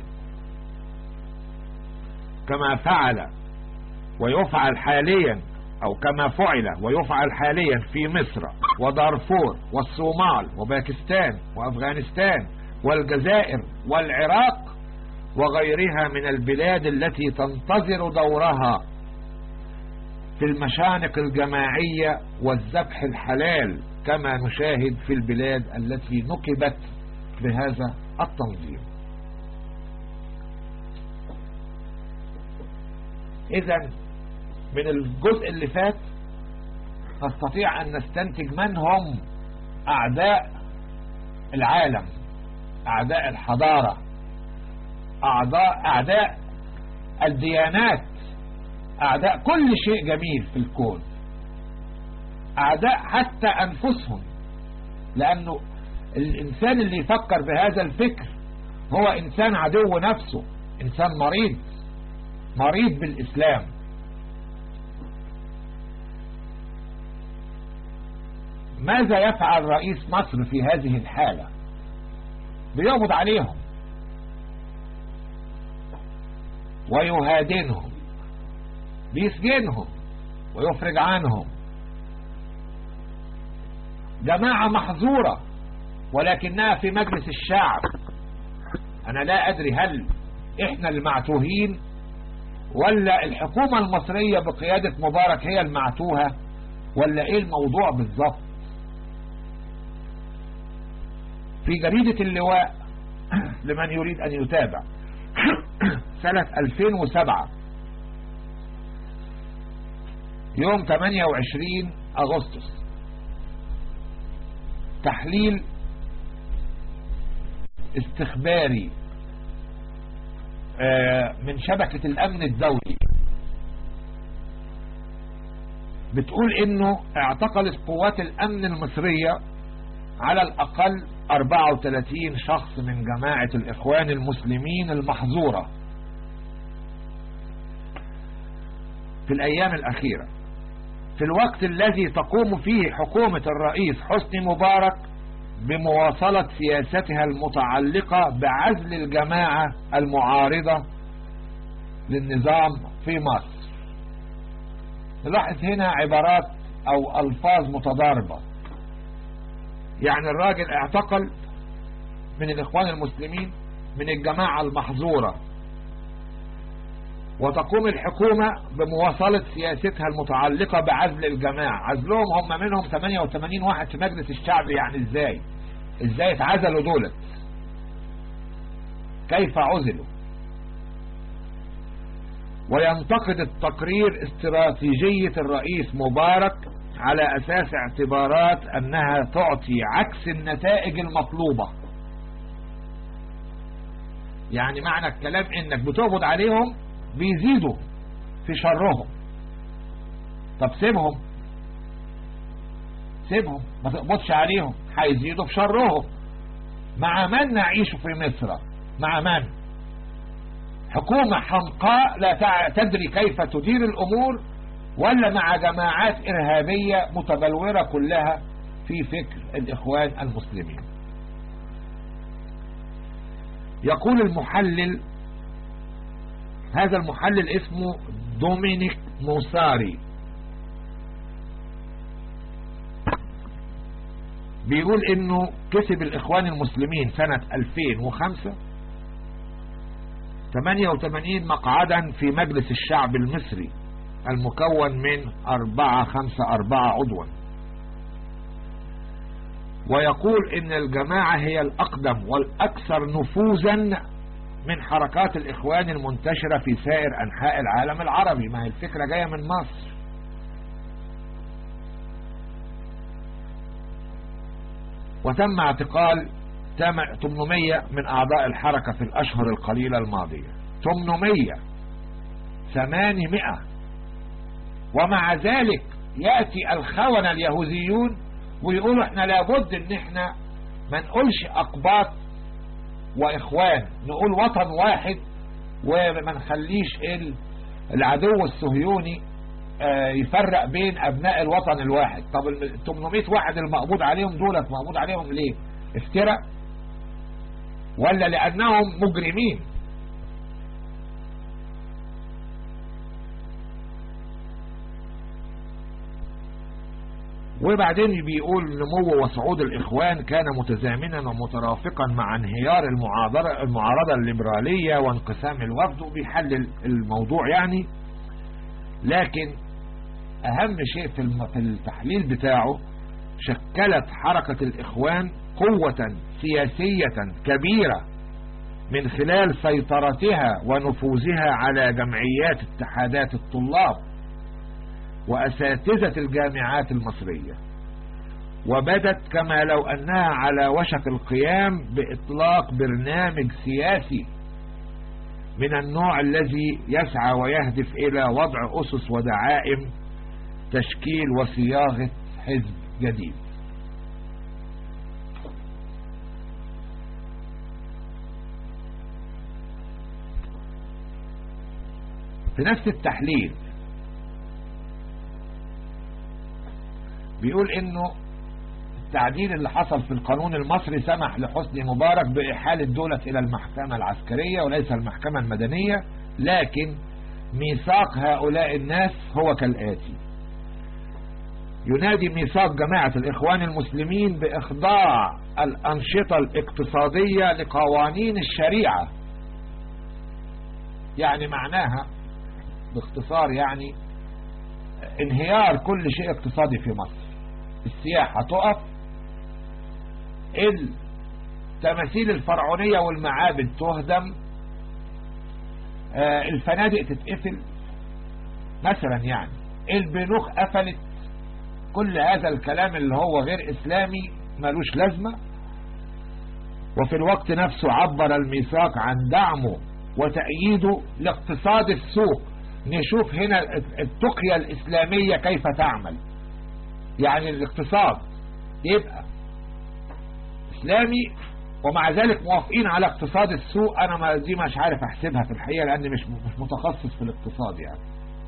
A: كما فعل ويفعل حاليا أو كما فعل ويفعل حاليا في مصر ودارفور والصومال وباكستان وأفغانستان والجزائر والعراق وغيرها من البلاد التي تنتظر دورها في المشانق الجماعية والذبح الحلال كما نشاهد في البلاد التي نكبت بهذا التنظيم اذا من الجزء اللي فات نستطيع ان نستنتج من هم اعداء العالم اعداء الحضارة اعداء اعداء الديانات اعداء كل شيء جميل في الكون اعداء حتى انفسهم لانه الانسان اللي يفكر بهذا الفكر هو انسان عدو نفسه انسان مريض مريض بالاسلام ماذا يفعل رئيس مصر في هذه الحالة بيقبض عليهم ويهادنهم بيسجنهم ويفرج عنهم جماعة محظورة ولكنها في مجلس الشعب انا لا ادري هل احنا المعتوهين ولا الحكومة المصرية بقيادة مبارك هي المعتوهة ولا ايه الموضوع بالظبط في جريدة اللواء لمن يريد ان يتابع سنة 2007 يوم 28 اغسطس تحليل استخباري من شبكة الامن الدولي بتقول انه اعتقلت قوات الامن المصرية على الاقل 34 شخص من جماعة الاخوان المسلمين المحظورة في الايام الاخيرة في الوقت الذي تقوم فيه حكومة الرئيس حسني مبارك بمواصلة سياستها المتعلقة بعزل الجماعة المعارضة للنظام في مصر نلاحظ هنا عبارات او الفاظ متضاربة يعني الراجل اعتقل من الاخوان المسلمين من الجماعة المحظورة وتقوم الحكومة بمواصلة سياستها المتعلقة بعزل الجماعة عزلهم هم منهم 88 واحد في مجلس الشعب يعني ازاي ازاي اتعزلوا دولت كيف عزلوا وينتقد التقرير استراتيجية الرئيس مبارك على اساس اعتبارات انها تعطي عكس النتائج المطلوبة يعني معنى الكلام انك بتقبض عليهم بيزيدوا في شرهم طب سيبهم سيبهم ما تقبضش عليهم هيزيدوا في شرهم مع من نعيش في مصر مع من حكومة حمقاء لا تدري كيف تدير الأمور ولا مع جماعات إرهابية متبلورة كلها في فكر الإخوان المسلمين يقول المحلل هذا المحلل اسمه دومينيك موساري بيقول انه كسب الاخوان المسلمين سنة 2005 88 مقعدا في مجلس الشعب المصري المكون من 4 5 4 عضوا ويقول ان الجماعة هي الاقدم والاكثر نفوذا من حركات الاخوان المنتشرة في سائر انحاء العالم العربي ما هي الفكرة جاية من مصر وتم اعتقال 800 من اعضاء الحركة في الاشهر القليلة الماضية 800 800 ومع ذلك يأتي الخونة اليهوديون ويقولوا احنا لابد ان احنا ما نقولش اقباط واخوان نقول وطن واحد وما نخليش العدو الصهيوني يفرق بين ابناء الوطن الواحد طب ال 800 واحد المقبوض عليهم دولت مقبوض عليهم ليه افتراء ولا لانهم مجرمين وبعدين بيقول نمو وصعود الإخوان كان متزامنا ومترافقا مع انهيار المعارضة, المعارضة الليبرالية وانقسام الوفد وبيحلل الموضوع يعني لكن أهم شيء في التحليل بتاعه شكلت حركة الإخوان قوة سياسية كبيرة من خلال سيطرتها ونفوذها على جمعيات اتحادات الطلاب وأساتذة الجامعات المصرية وبدت كما لو أنها على وشك القيام بإطلاق برنامج سياسي من النوع الذي يسعى ويهدف إلى وضع أسس ودعائم تشكيل وصياغة حزب جديد في نفس التحليل بيقول انه التعديل اللي حصل في القانون المصري سمح لحسني مبارك بإحالة دولة إلى المحكمة العسكرية وليس المحكمة المدنية لكن ميثاق هؤلاء الناس هو كالآتي ينادي ميثاق جماعة الإخوان المسلمين بإخضاع الأنشطة الاقتصادية لقوانين الشريعة يعني معناها باختصار يعني انهيار كل شيء اقتصادي في مصر السياحة تقف التماثيل الفرعونية والمعابد تهدم آه الفنادق تتقفل مثلا يعني البنوك قفلت كل هذا الكلام اللي هو غير اسلامي ملوش لازمة وفي الوقت نفسه عبر الميثاق عن دعمه وتأييده لاقتصاد السوق نشوف هنا التقية الإسلامية كيف تعمل يعني الاقتصاد يبقى إسلامي ومع ذلك موافقين على اقتصاد السوق أنا ما دي مش عارف أحسبها في الحقيقة لأني مش مش متخصص في الاقتصاد يعني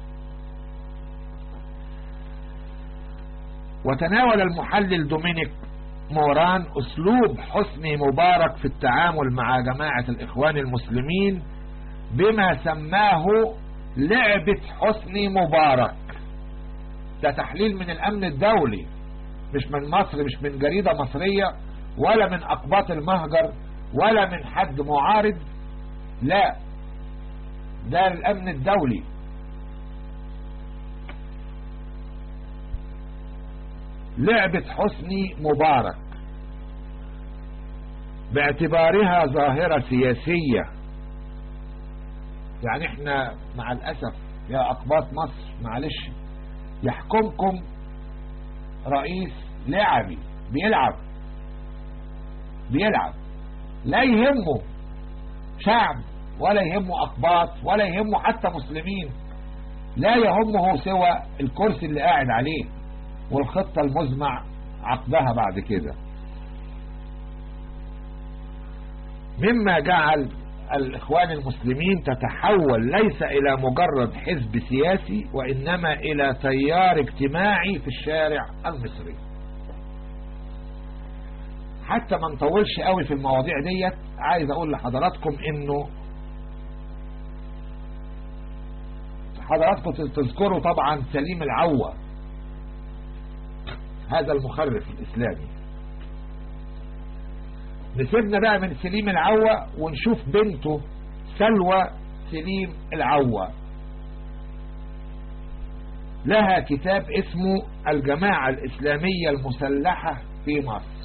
A: وتناول المحلل دومينيك موران أسلوب حسني مبارك في التعامل مع جماعة الإخوان المسلمين بما سماه لعبة حسني مبارك ده تحليل من الأمن الدولي مش من مصر مش من جريدة مصرية ولا من أقباط المهجر ولا من حد معارض لا ده الأمن الدولي لعبة حسني مبارك باعتبارها ظاهرة سياسية يعني احنا مع الأسف يا أقباط مصر معلش يحكمكم رئيس لعبي بيلعب بيلعب لا يهمه شعب ولا يهمه أقباط ولا يهمه حتى مسلمين لا يهمه سوى الكرسي اللي قاعد عليه والخطة المزمع عقدها بعد كده مما جعل الإخوان المسلمين تتحول ليس إلى مجرد حزب سياسي وإنما إلى تيار اجتماعي في الشارع المصري حتى ما نطولش قوي في المواضيع ديت عايز أقول لحضراتكم إنه حضراتكم تذكروا طبعا سليم العوة هذا المخرف الإسلامي نسيبنا بقى من سليم العوة ونشوف بنته سلوى سليم العوة لها كتاب اسمه الجماعة الإسلامية المسلحة في مصر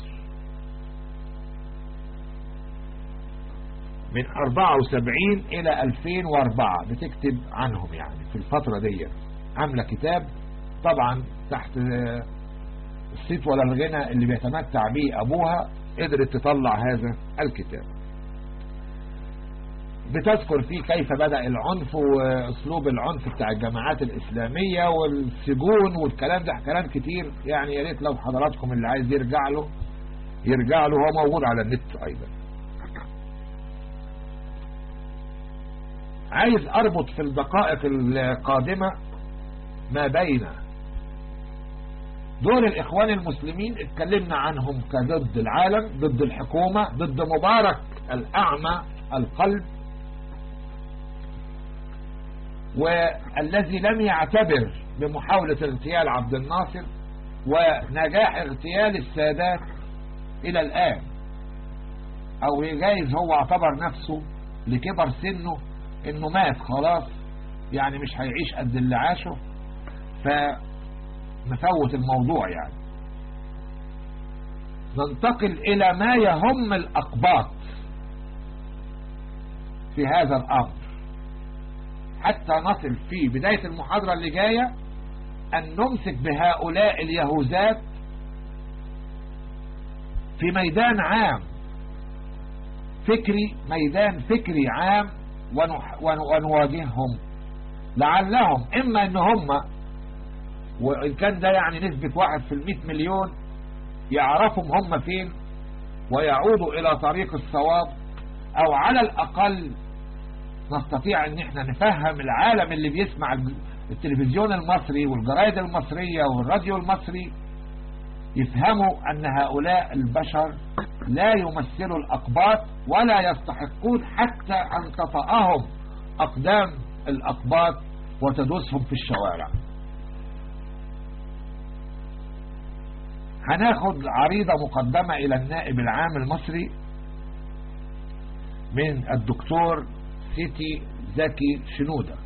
A: من 74 إلى 2004 بتكتب عنهم يعني في الفترة دي عاملة كتاب طبعا تحت الصيت ولا الغنى اللي بيتمتع به أبوها قدرت تطلع هذا الكتاب بتذكر فيه كيف بدأ العنف واسلوب العنف بتاع الجماعات الاسلامية والسجون والكلام ده كلام كتير يعني يا ريت لو حضراتكم اللي عايز يرجع له يرجع له هو موجود على النت ايضا عايز اربط في الدقائق القادمة ما بين دول الاخوان المسلمين اتكلمنا عنهم كضد العالم ضد الحكومة ضد مبارك الاعمى القلب والذي لم يعتبر بمحاولة اغتيال عبد الناصر ونجاح اغتيال السادات الى الان او جايز هو اعتبر نفسه لكبر سنه انه مات خلاص يعني مش هيعيش قد اللي عاشه فنفوت الموضوع يعني ننتقل الى ما يهم الاقباط في هذا الامر حتى نصل في بداية المحاضرة اللي جاية أن نمسك بهؤلاء اليهوذات في ميدان عام فكري ميدان فكري عام ونح ونواجههم لعلهم إما أن هم وإن كان ده يعني نسبة واحد في المئة مليون يعرفهم هم فين ويعودوا إلى طريق الصواب أو على الأقل نستطيع ان احنا نفهم العالم اللي بيسمع التلفزيون المصري والجرائد المصرية والراديو المصري يفهموا ان هؤلاء البشر لا يمثلوا الاقباط ولا يستحقون حتى ان تطأهم اقدام الاقباط وتدوسهم في الشوارع هناخد عريضة مقدمة الى النائب العام المصري من الدكتور سيتي زكي شنودة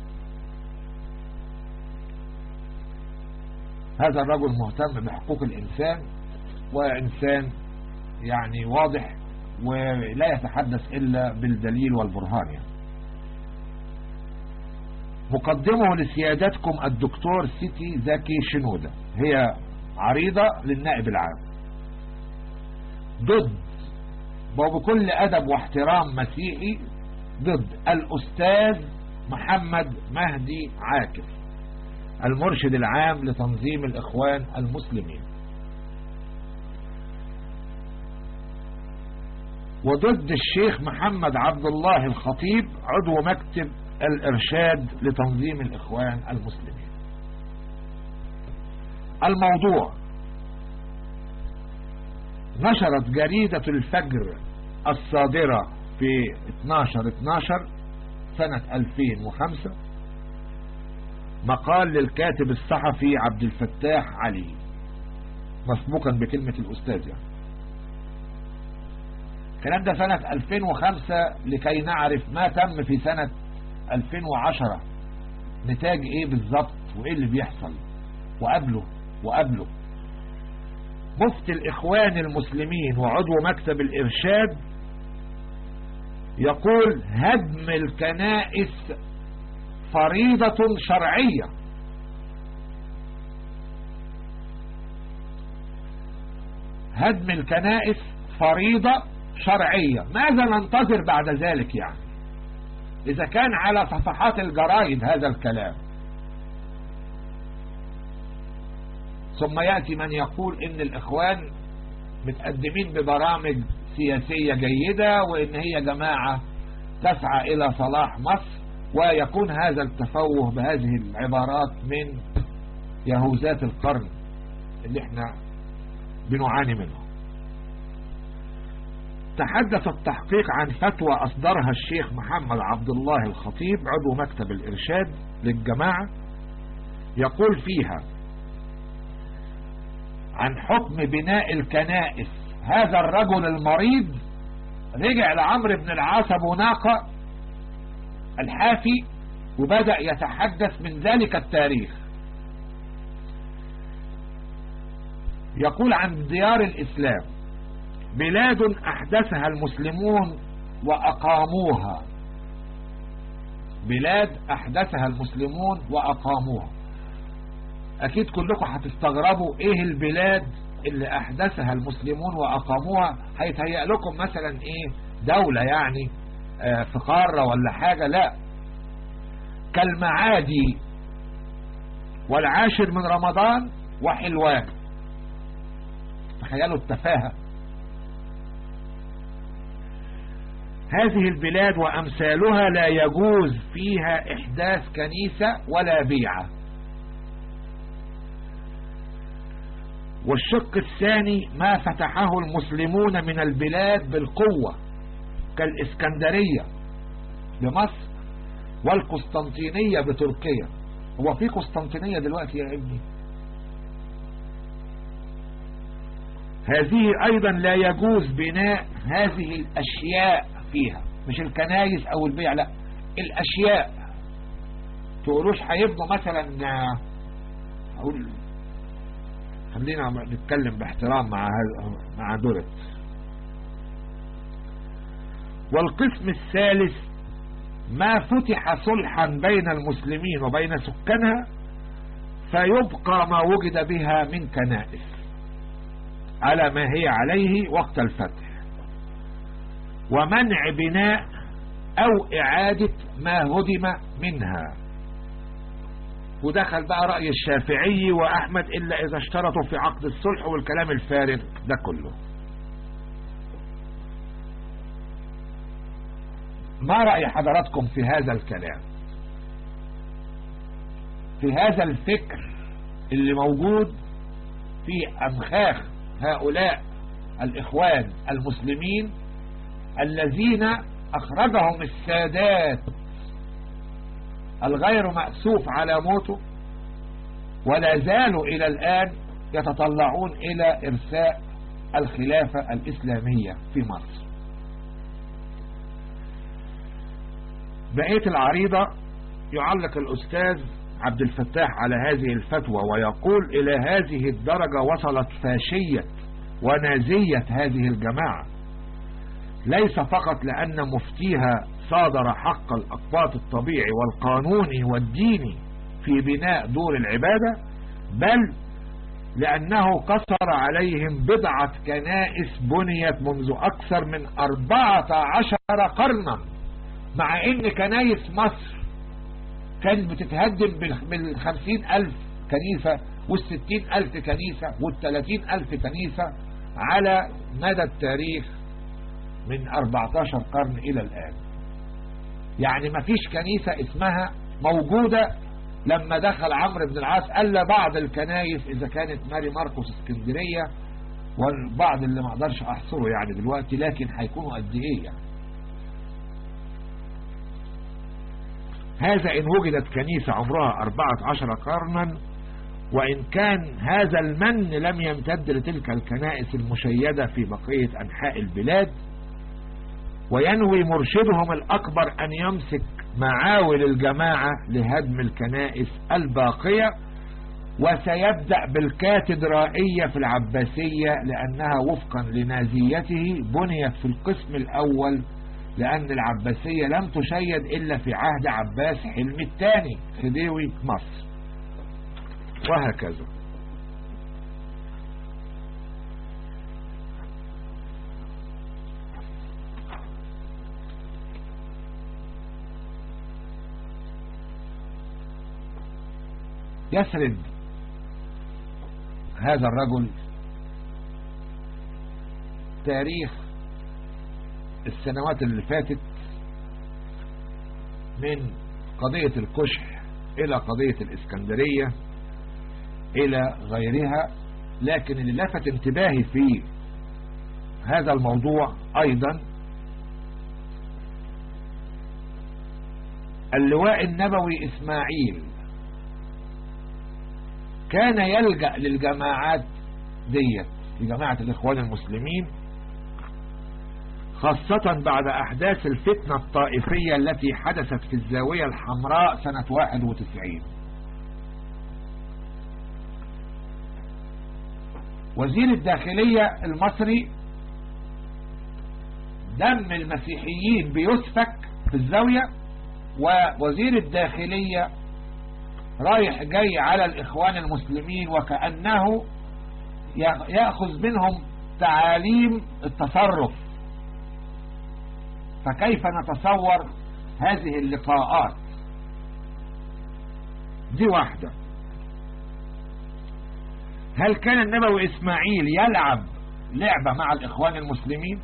A: هذا الرجل مهتم بحقوق الإنسان وإنسان يعني واضح ولا يتحدث إلا بالدليل والبرهان يعني. مقدمه لسيادتكم الدكتور سيتي زكي شنودة هي عريضة للنائب العام ضد وبكل أدب واحترام مسيحي ضد الأستاذ محمد مهدي عاكف المرشد العام لتنظيم الإخوان المسلمين وضد الشيخ محمد عبد الله الخطيب عضو مكتب الإرشاد لتنظيم الإخوان المسلمين الموضوع نشرت جريدة الفجر الصادرة في 12-12 سنة 2005 مقال للكاتب الصحفي عبد الفتاح علي مسبوقا بكلمة الأستاذ يعني الكلام ده سنة 2005 لكي نعرف ما تم في سنة 2010 نتاج ايه بالظبط وايه اللي بيحصل وقبله وقبله مفتي الاخوان المسلمين وعضو مكتب الارشاد يقول هدم الكنائس فريضة شرعية هدم الكنائس فريضة شرعية ماذا ننتظر بعد ذلك يعني إذا كان على صفحات الجرائد هذا الكلام ثم يأتي من يقول إن الإخوان متقدمين ببرامج سياسية جيدة وإن هي جماعة تسعى إلى صلاح مصر ويكون هذا التفوه بهذه العبارات من يهوزات القرن اللي احنا بنعاني منه تحدث التحقيق عن فتوى أصدرها الشيخ محمد عبد الله الخطيب عضو مكتب الإرشاد للجماعة يقول فيها عن حكم بناء الكنائس هذا الرجل المريض رجع لعمرو بن العاص ابو ناقة الحافي وبدأ يتحدث من ذلك التاريخ يقول عن ديار الإسلام بلاد أحدثها المسلمون وأقاموها بلاد أحدثها المسلمون وأقاموها أكيد كلكم هتستغربوا إيه البلاد اللي أحدثها المسلمون وأقاموها هيتهيأ لكم مثلا إيه دولة يعني آه في قارة ولا حاجة لا كالمعادي والعاشر من رمضان وحلوان تخيلوا التفاهة هذه البلاد وأمثالها لا يجوز فيها إحداث كنيسة ولا بيعة والشق الثاني ما فتحه المسلمون من البلاد بالقوة كالإسكندرية بمصر والقسطنطينية بتركيا هو في قسطنطينية دلوقتي يا ابني هذه أيضا لا يجوز بناء هذه الأشياء فيها مش الكنايس أو البيع لا الأشياء تقولوش هيبنوا مثلا أقول خلينا نتكلم باحترام مع مع دولت والقسم الثالث ما فتح صلحا بين المسلمين وبين سكانها فيبقى ما وجد بها من كنائس على ما هي عليه وقت الفتح ومنع بناء او اعادة ما هدم منها ودخل بقى رأي الشافعي واحمد الا اذا اشترطوا في عقد الصلح والكلام الفارغ ده كله ما رأي حضراتكم في هذا الكلام في هذا الفكر اللي موجود في أمخاخ هؤلاء الإخوان المسلمين الذين أخرجهم السادات الغير مأسوف على موته ولا زالوا إلى الآن يتطلعون إلى إرساء الخلافة الإسلامية في مصر بقية العريضة يعلق الأستاذ عبد الفتاح على هذه الفتوى ويقول إلى هذه الدرجة وصلت فاشية ونازية هذه الجماعة ليس فقط لأن مفتيها صادر حق الأقباط الطبيعي والقانوني والديني في بناء دور العبادة بل لأنه قصر عليهم بضعة كنائس بنيت منذ أكثر من أربعة عشر قرنا مع ان كنايس مصر كانت بتتهدم بالخمسين ألف كنيسة والستين ألف كنيسة والتلاتين ألف كنيسة على مدى التاريخ من 14 قرن إلى الآن يعني ما فيش كنيسة اسمها موجودة لما دخل عمرو بن العاص ألا بعض الكنايس إذا كانت ماري ماركوس اسكندرية والبعض اللي ما اقدرش احصره يعني دلوقتي لكن هيكونوا قد ايه يعني هذا إن وجدت كنيسة عمرها 14 قرنا وإن كان هذا المن لم يمتد لتلك الكنائس المشيدة في بقية أنحاء البلاد وينوي مرشدهم الأكبر أن يمسك معاول الجماعة لهدم الكنائس الباقية وسيبدأ بالكاتدرائية في العباسية لأنها وفقا لنازيته بنيت في القسم الأول لأن العباسية لم تشيد إلا في عهد عباس حلمي الثاني خديوي مصر وهكذا يسرد هذا الرجل تاريخ السنوات اللي فاتت من قضية الكشح إلى قضية الإسكندرية إلى غيرها لكن اللي لفت انتباهي في هذا الموضوع أيضا اللواء النبوي إسماعيل كان يلجأ للجماعات ديت لجماعة الإخوان المسلمين خاصة بعد أحداث الفتنة الطائفية التي حدثت في الزاوية الحمراء سنة 91 وزير الداخلية المصري دم المسيحيين بيسفك في الزاوية ووزير الداخلية رايح جاي على الإخوان المسلمين وكأنه يأخذ منهم تعاليم التصرف فكيف نتصور هذه اللقاءات دي واحدة هل كان النبوي إسماعيل يلعب لعبة مع الإخوان المسلمين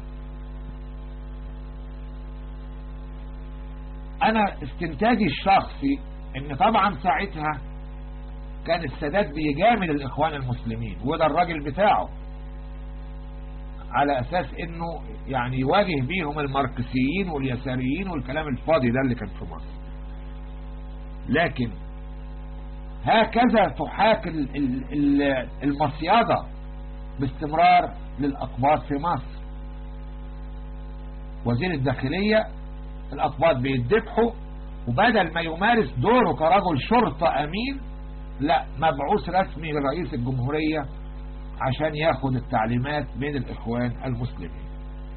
A: أنا استنتاجي الشخصي ان طبعا ساعتها كان السادات بيجامل الاخوان المسلمين وده الراجل بتاعه على اساس انه يعني يواجه بيهم الماركسيين واليساريين والكلام الفاضي ده اللي كان في مصر لكن هكذا تحاك المصيادة باستمرار للأقباط في مصر وزير الداخلية الأقباط بيدفحوا وبدل ما يمارس دوره كرجل شرطة أمين لا مبعوث رسمي لرئيس الجمهورية عشان ياخد التعليمات من الإخوان المسلمين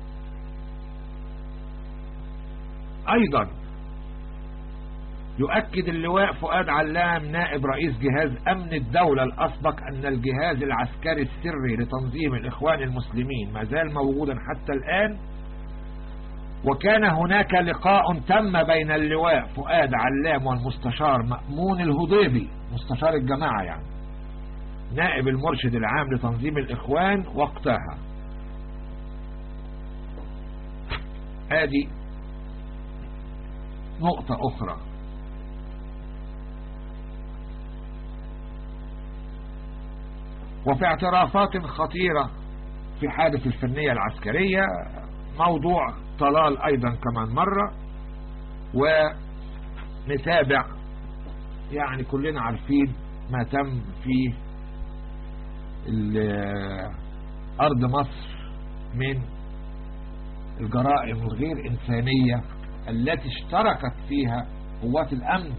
A: أيضا يؤكد اللواء فؤاد علام نائب رئيس جهاز أمن الدولة الأسبق أن الجهاز العسكري السري لتنظيم الإخوان المسلمين ما زال موجودا حتى الآن وكان هناك لقاء تم بين اللواء فؤاد علام والمستشار مأمون الهضيبي مستشار الجماعة يعني نائب المرشد العام لتنظيم الإخوان وقتها ادي نقطة أخرى وفي اعترافات خطيرة في حادث الفنية العسكرية موضوع طلال أيضا كمان مرة ونتابع يعني كلنا عارفين ما تم في أرض مصر من الجرائم الغير إنسانية التي اشتركت فيها قوات الأمن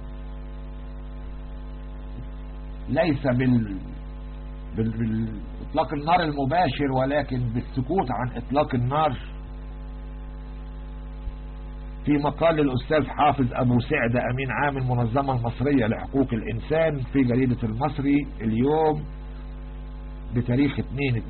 A: ليس بال بالإطلاق النار المباشر ولكن بالسكوت عن إطلاق النار في مقال الأستاذ حافظ أبو سعد أمين عام المنظمة المصرية لحقوق الإنسان في جريدة المصري اليوم بتاريخ 2-2-2006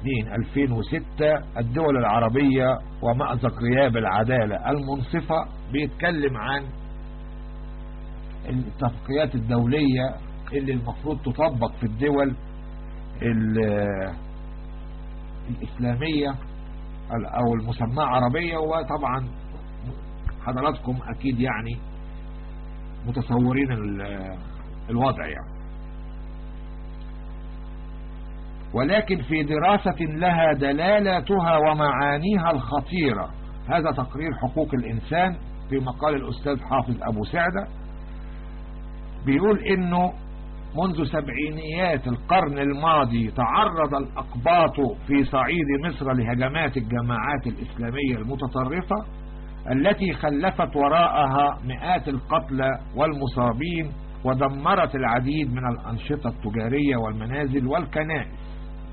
A: الدول العربية ومأزق غياب العدالة المنصفة بيتكلم عن الاتفاقيات الدولية اللي المفروض تطبق في الدول الإسلامية أو المسمى عربية وطبعا حضراتكم أكيد يعني متصورين الوضع يعني ولكن في دراسة لها دلالاتها ومعانيها الخطيرة هذا تقرير حقوق الإنسان في مقال الأستاذ حافظ أبو سعدة بيقول إنه منذ سبعينيات القرن الماضي تعرض الأقباط في صعيد مصر لهجمات الجماعات الإسلامية المتطرفة التي خلفت وراءها مئات القتلى والمصابين ودمرت العديد من الأنشطة التجارية والمنازل والكنائس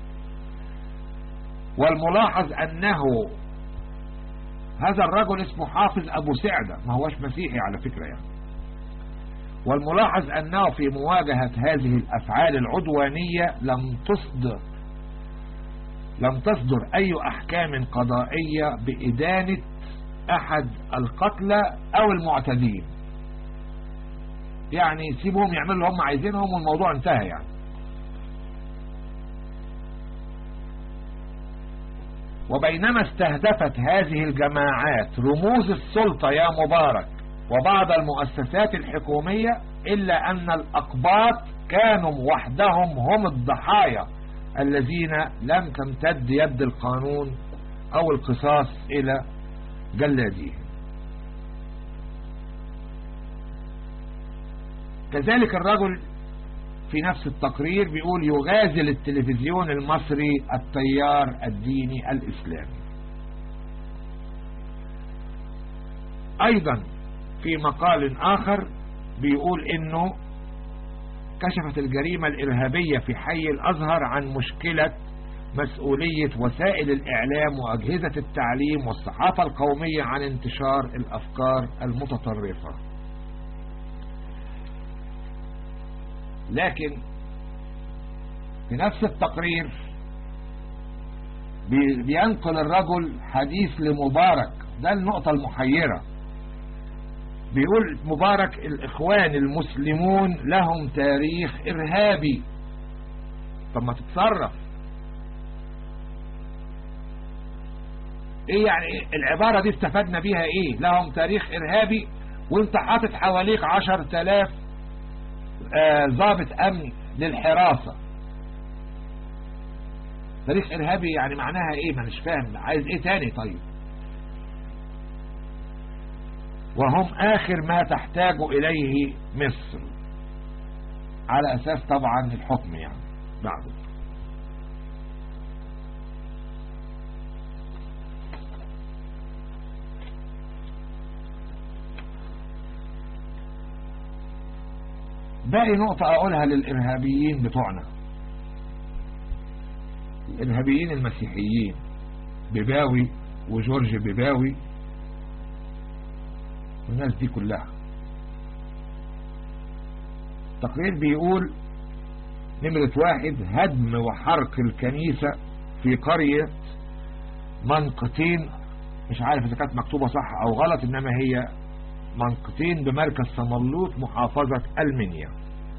A: والملاحظ أنه هذا الرجل اسمه حافظ أبو سعدة ما هوش مسيحي على فكرة يعني والملاحظ أنه في مواجهة هذه الأفعال العدوانية لم تصدر لم تصدر أي أحكام قضائية بإدانة أحد القتلى أو المعتدين يعني سيبهم يعملوا اللي هم عايزينهم والموضوع انتهى يعني وبينما استهدفت هذه الجماعات رموز السلطة يا مبارك وبعض المؤسسات الحكومية إلا أن الأقباط كانوا وحدهم هم الضحايا الذين لم تمتد يد القانون أو القصاص إلى جلاديهم كذلك الرجل في نفس التقرير بيقول يغازل التلفزيون المصري التيار الديني الإسلامي أيضا في مقال آخر بيقول إنه كشفت الجريمة الإرهابية في حي الأزهر عن مشكلة مسؤولية وسائل الإعلام وأجهزة التعليم والصحافة القومية عن انتشار الأفكار المتطرفة لكن في نفس التقرير بينقل الرجل حديث لمبارك ده النقطة المحيرة بيقول مبارك الإخوان المسلمون لهم تاريخ إرهابي طب ما تتصرف ايه يعني العبارة دي استفدنا بيها ايه لهم تاريخ ارهابي وانت حاطط حواليك عشر تلاف ضابط آه امن للحراسة تاريخ ارهابي يعني معناها ايه ما مش فاهم عايز ايه تاني طيب وهم اخر ما تحتاج اليه مصر على اساس طبعا الحكم يعني بعده باقي نقطة أقولها للإرهابيين بتوعنا الإرهابيين المسيحيين بباوي وجورج بباوي والناس دي كلها تقرير بيقول نمرة واحد هدم وحرق الكنيسة في قرية منقطين مش عارف إذا كانت مكتوبة صح أو غلط إنما هي منقطين بمركز سملوط محافظة المنيا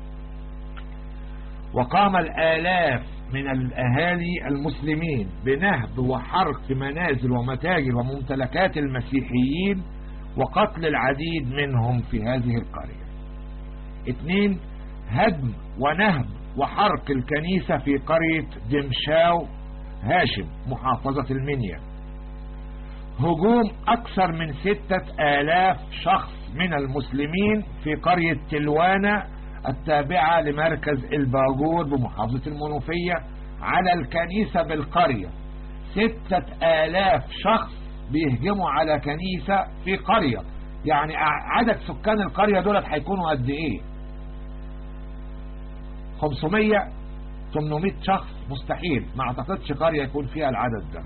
A: وقام الآلاف من الأهالي المسلمين بنهب وحرق منازل ومتاجر وممتلكات المسيحيين وقتل العديد منهم في هذه القرية اثنين هدم ونهب وحرق الكنيسة في قرية دمشاو هاشم محافظة المنيا هجوم أكثر من ستة آلاف شخص من المسلمين في قرية تلوانة التابعة لمركز الباجور بمحافظة المنوفية على الكنيسة بالقرية ستة آلاف شخص بيهجموا على كنيسة في قرية يعني عدد سكان القرية دولت هيكونوا قد ايه 500 800 شخص مستحيل ما اعتقدش قرية يكون فيها العدد ده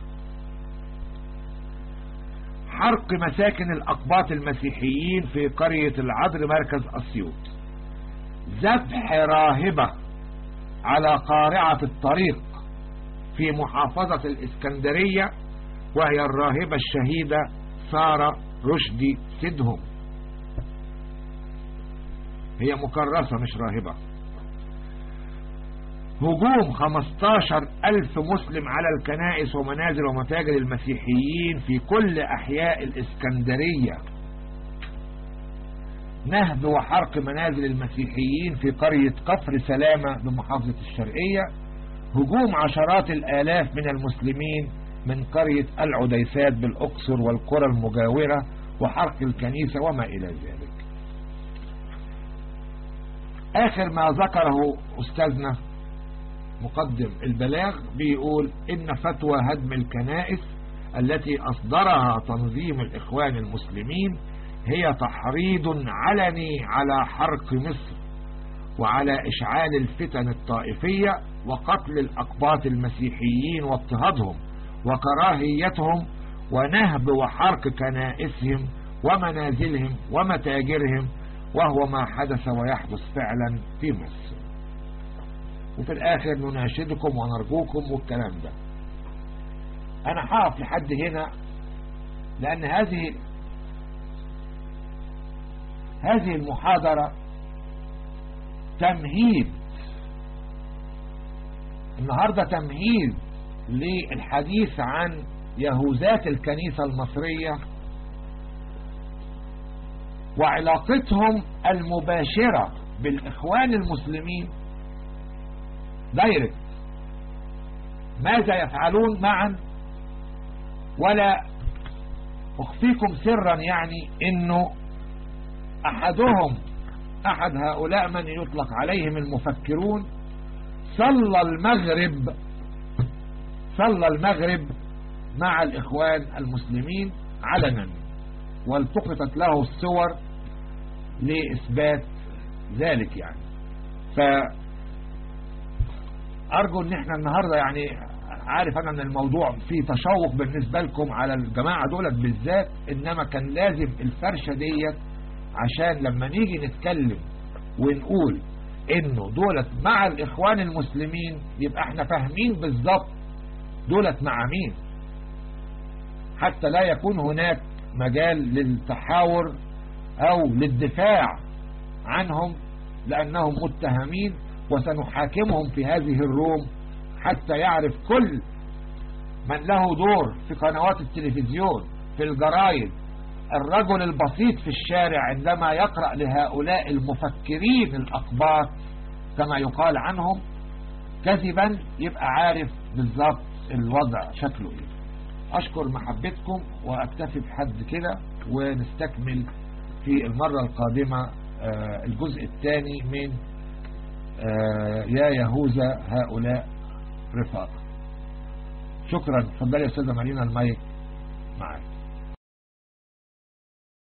A: حرق مساكن الأقباط المسيحيين في قرية العذر مركز أسيوط ذبح راهبة على قارعة الطريق في محافظة الإسكندرية وهي الراهبة الشهيدة سارة رشدي سدهم هي مكرسة مش راهبة هجوم 15 ألف مسلم على الكنائس ومنازل ومتاجر المسيحيين في كل أحياء الإسكندرية نهب وحرق منازل المسيحيين في قرية كفر سلامة بمحافظة الشرقية هجوم عشرات الآلاف من المسلمين من قرية العديسات بالأقصر والقرى المجاورة وحرق الكنيسة وما إلى ذلك آخر ما ذكره أستاذنا مقدم البلاغ بيقول إن فتوى هدم الكنائس التي أصدرها تنظيم الإخوان المسلمين هي تحريض علني على حرق مصر وعلى إشعال الفتن الطائفية وقتل الأقباط المسيحيين واضطهادهم وكراهيتهم ونهب وحرق كنائسهم ومنازلهم ومتاجرهم وهو ما حدث ويحدث فعلا في مصر وفي الآخر نناشدكم ونرجوكم والكلام ده أنا هقف لحد هنا لأن هذه هذه المحاضرة تمهيد النهاردة تمهيد للحديث عن يهوذات الكنيسة المصرية وعلاقتهم المباشرة بالإخوان المسلمين دايركت ماذا يفعلون معا ولا أخفيكم سرا يعني انه احدهم احد هؤلاء من يطلق عليهم المفكرون صلى المغرب صلى المغرب مع الاخوان المسلمين علنا والتقطت له الصور لإثبات ذلك يعني ف أرجو أن احنا النهاردة يعني عارف أنا أن الموضوع فيه تشوق بالنسبة لكم على الجماعة دولت بالذات إنما كان لازم الفرشة ديت عشان لما نيجي نتكلم ونقول إنه دولت مع الإخوان المسلمين يبقى احنا فاهمين بالظبط دولت مع مين حتى لا يكون هناك مجال للتحاور او للدفاع عنهم لانهم متهمين وسنحاكمهم في هذه الروم حتى يعرف كل من له دور في قنوات التلفزيون في الجرايد الرجل البسيط في الشارع عندما يقرأ لهؤلاء المفكرين الأقباط كما يقال عنهم كذبا يبقى عارف بالظبط الوضع شكله ايه اشكر محبتكم واكتفي بحد كده ونستكمل في المرة القادمة الجزء الثاني من يا يهوذا هؤلاء رفاق شكرا تفضلي يا استاذه مارينا المايك معاك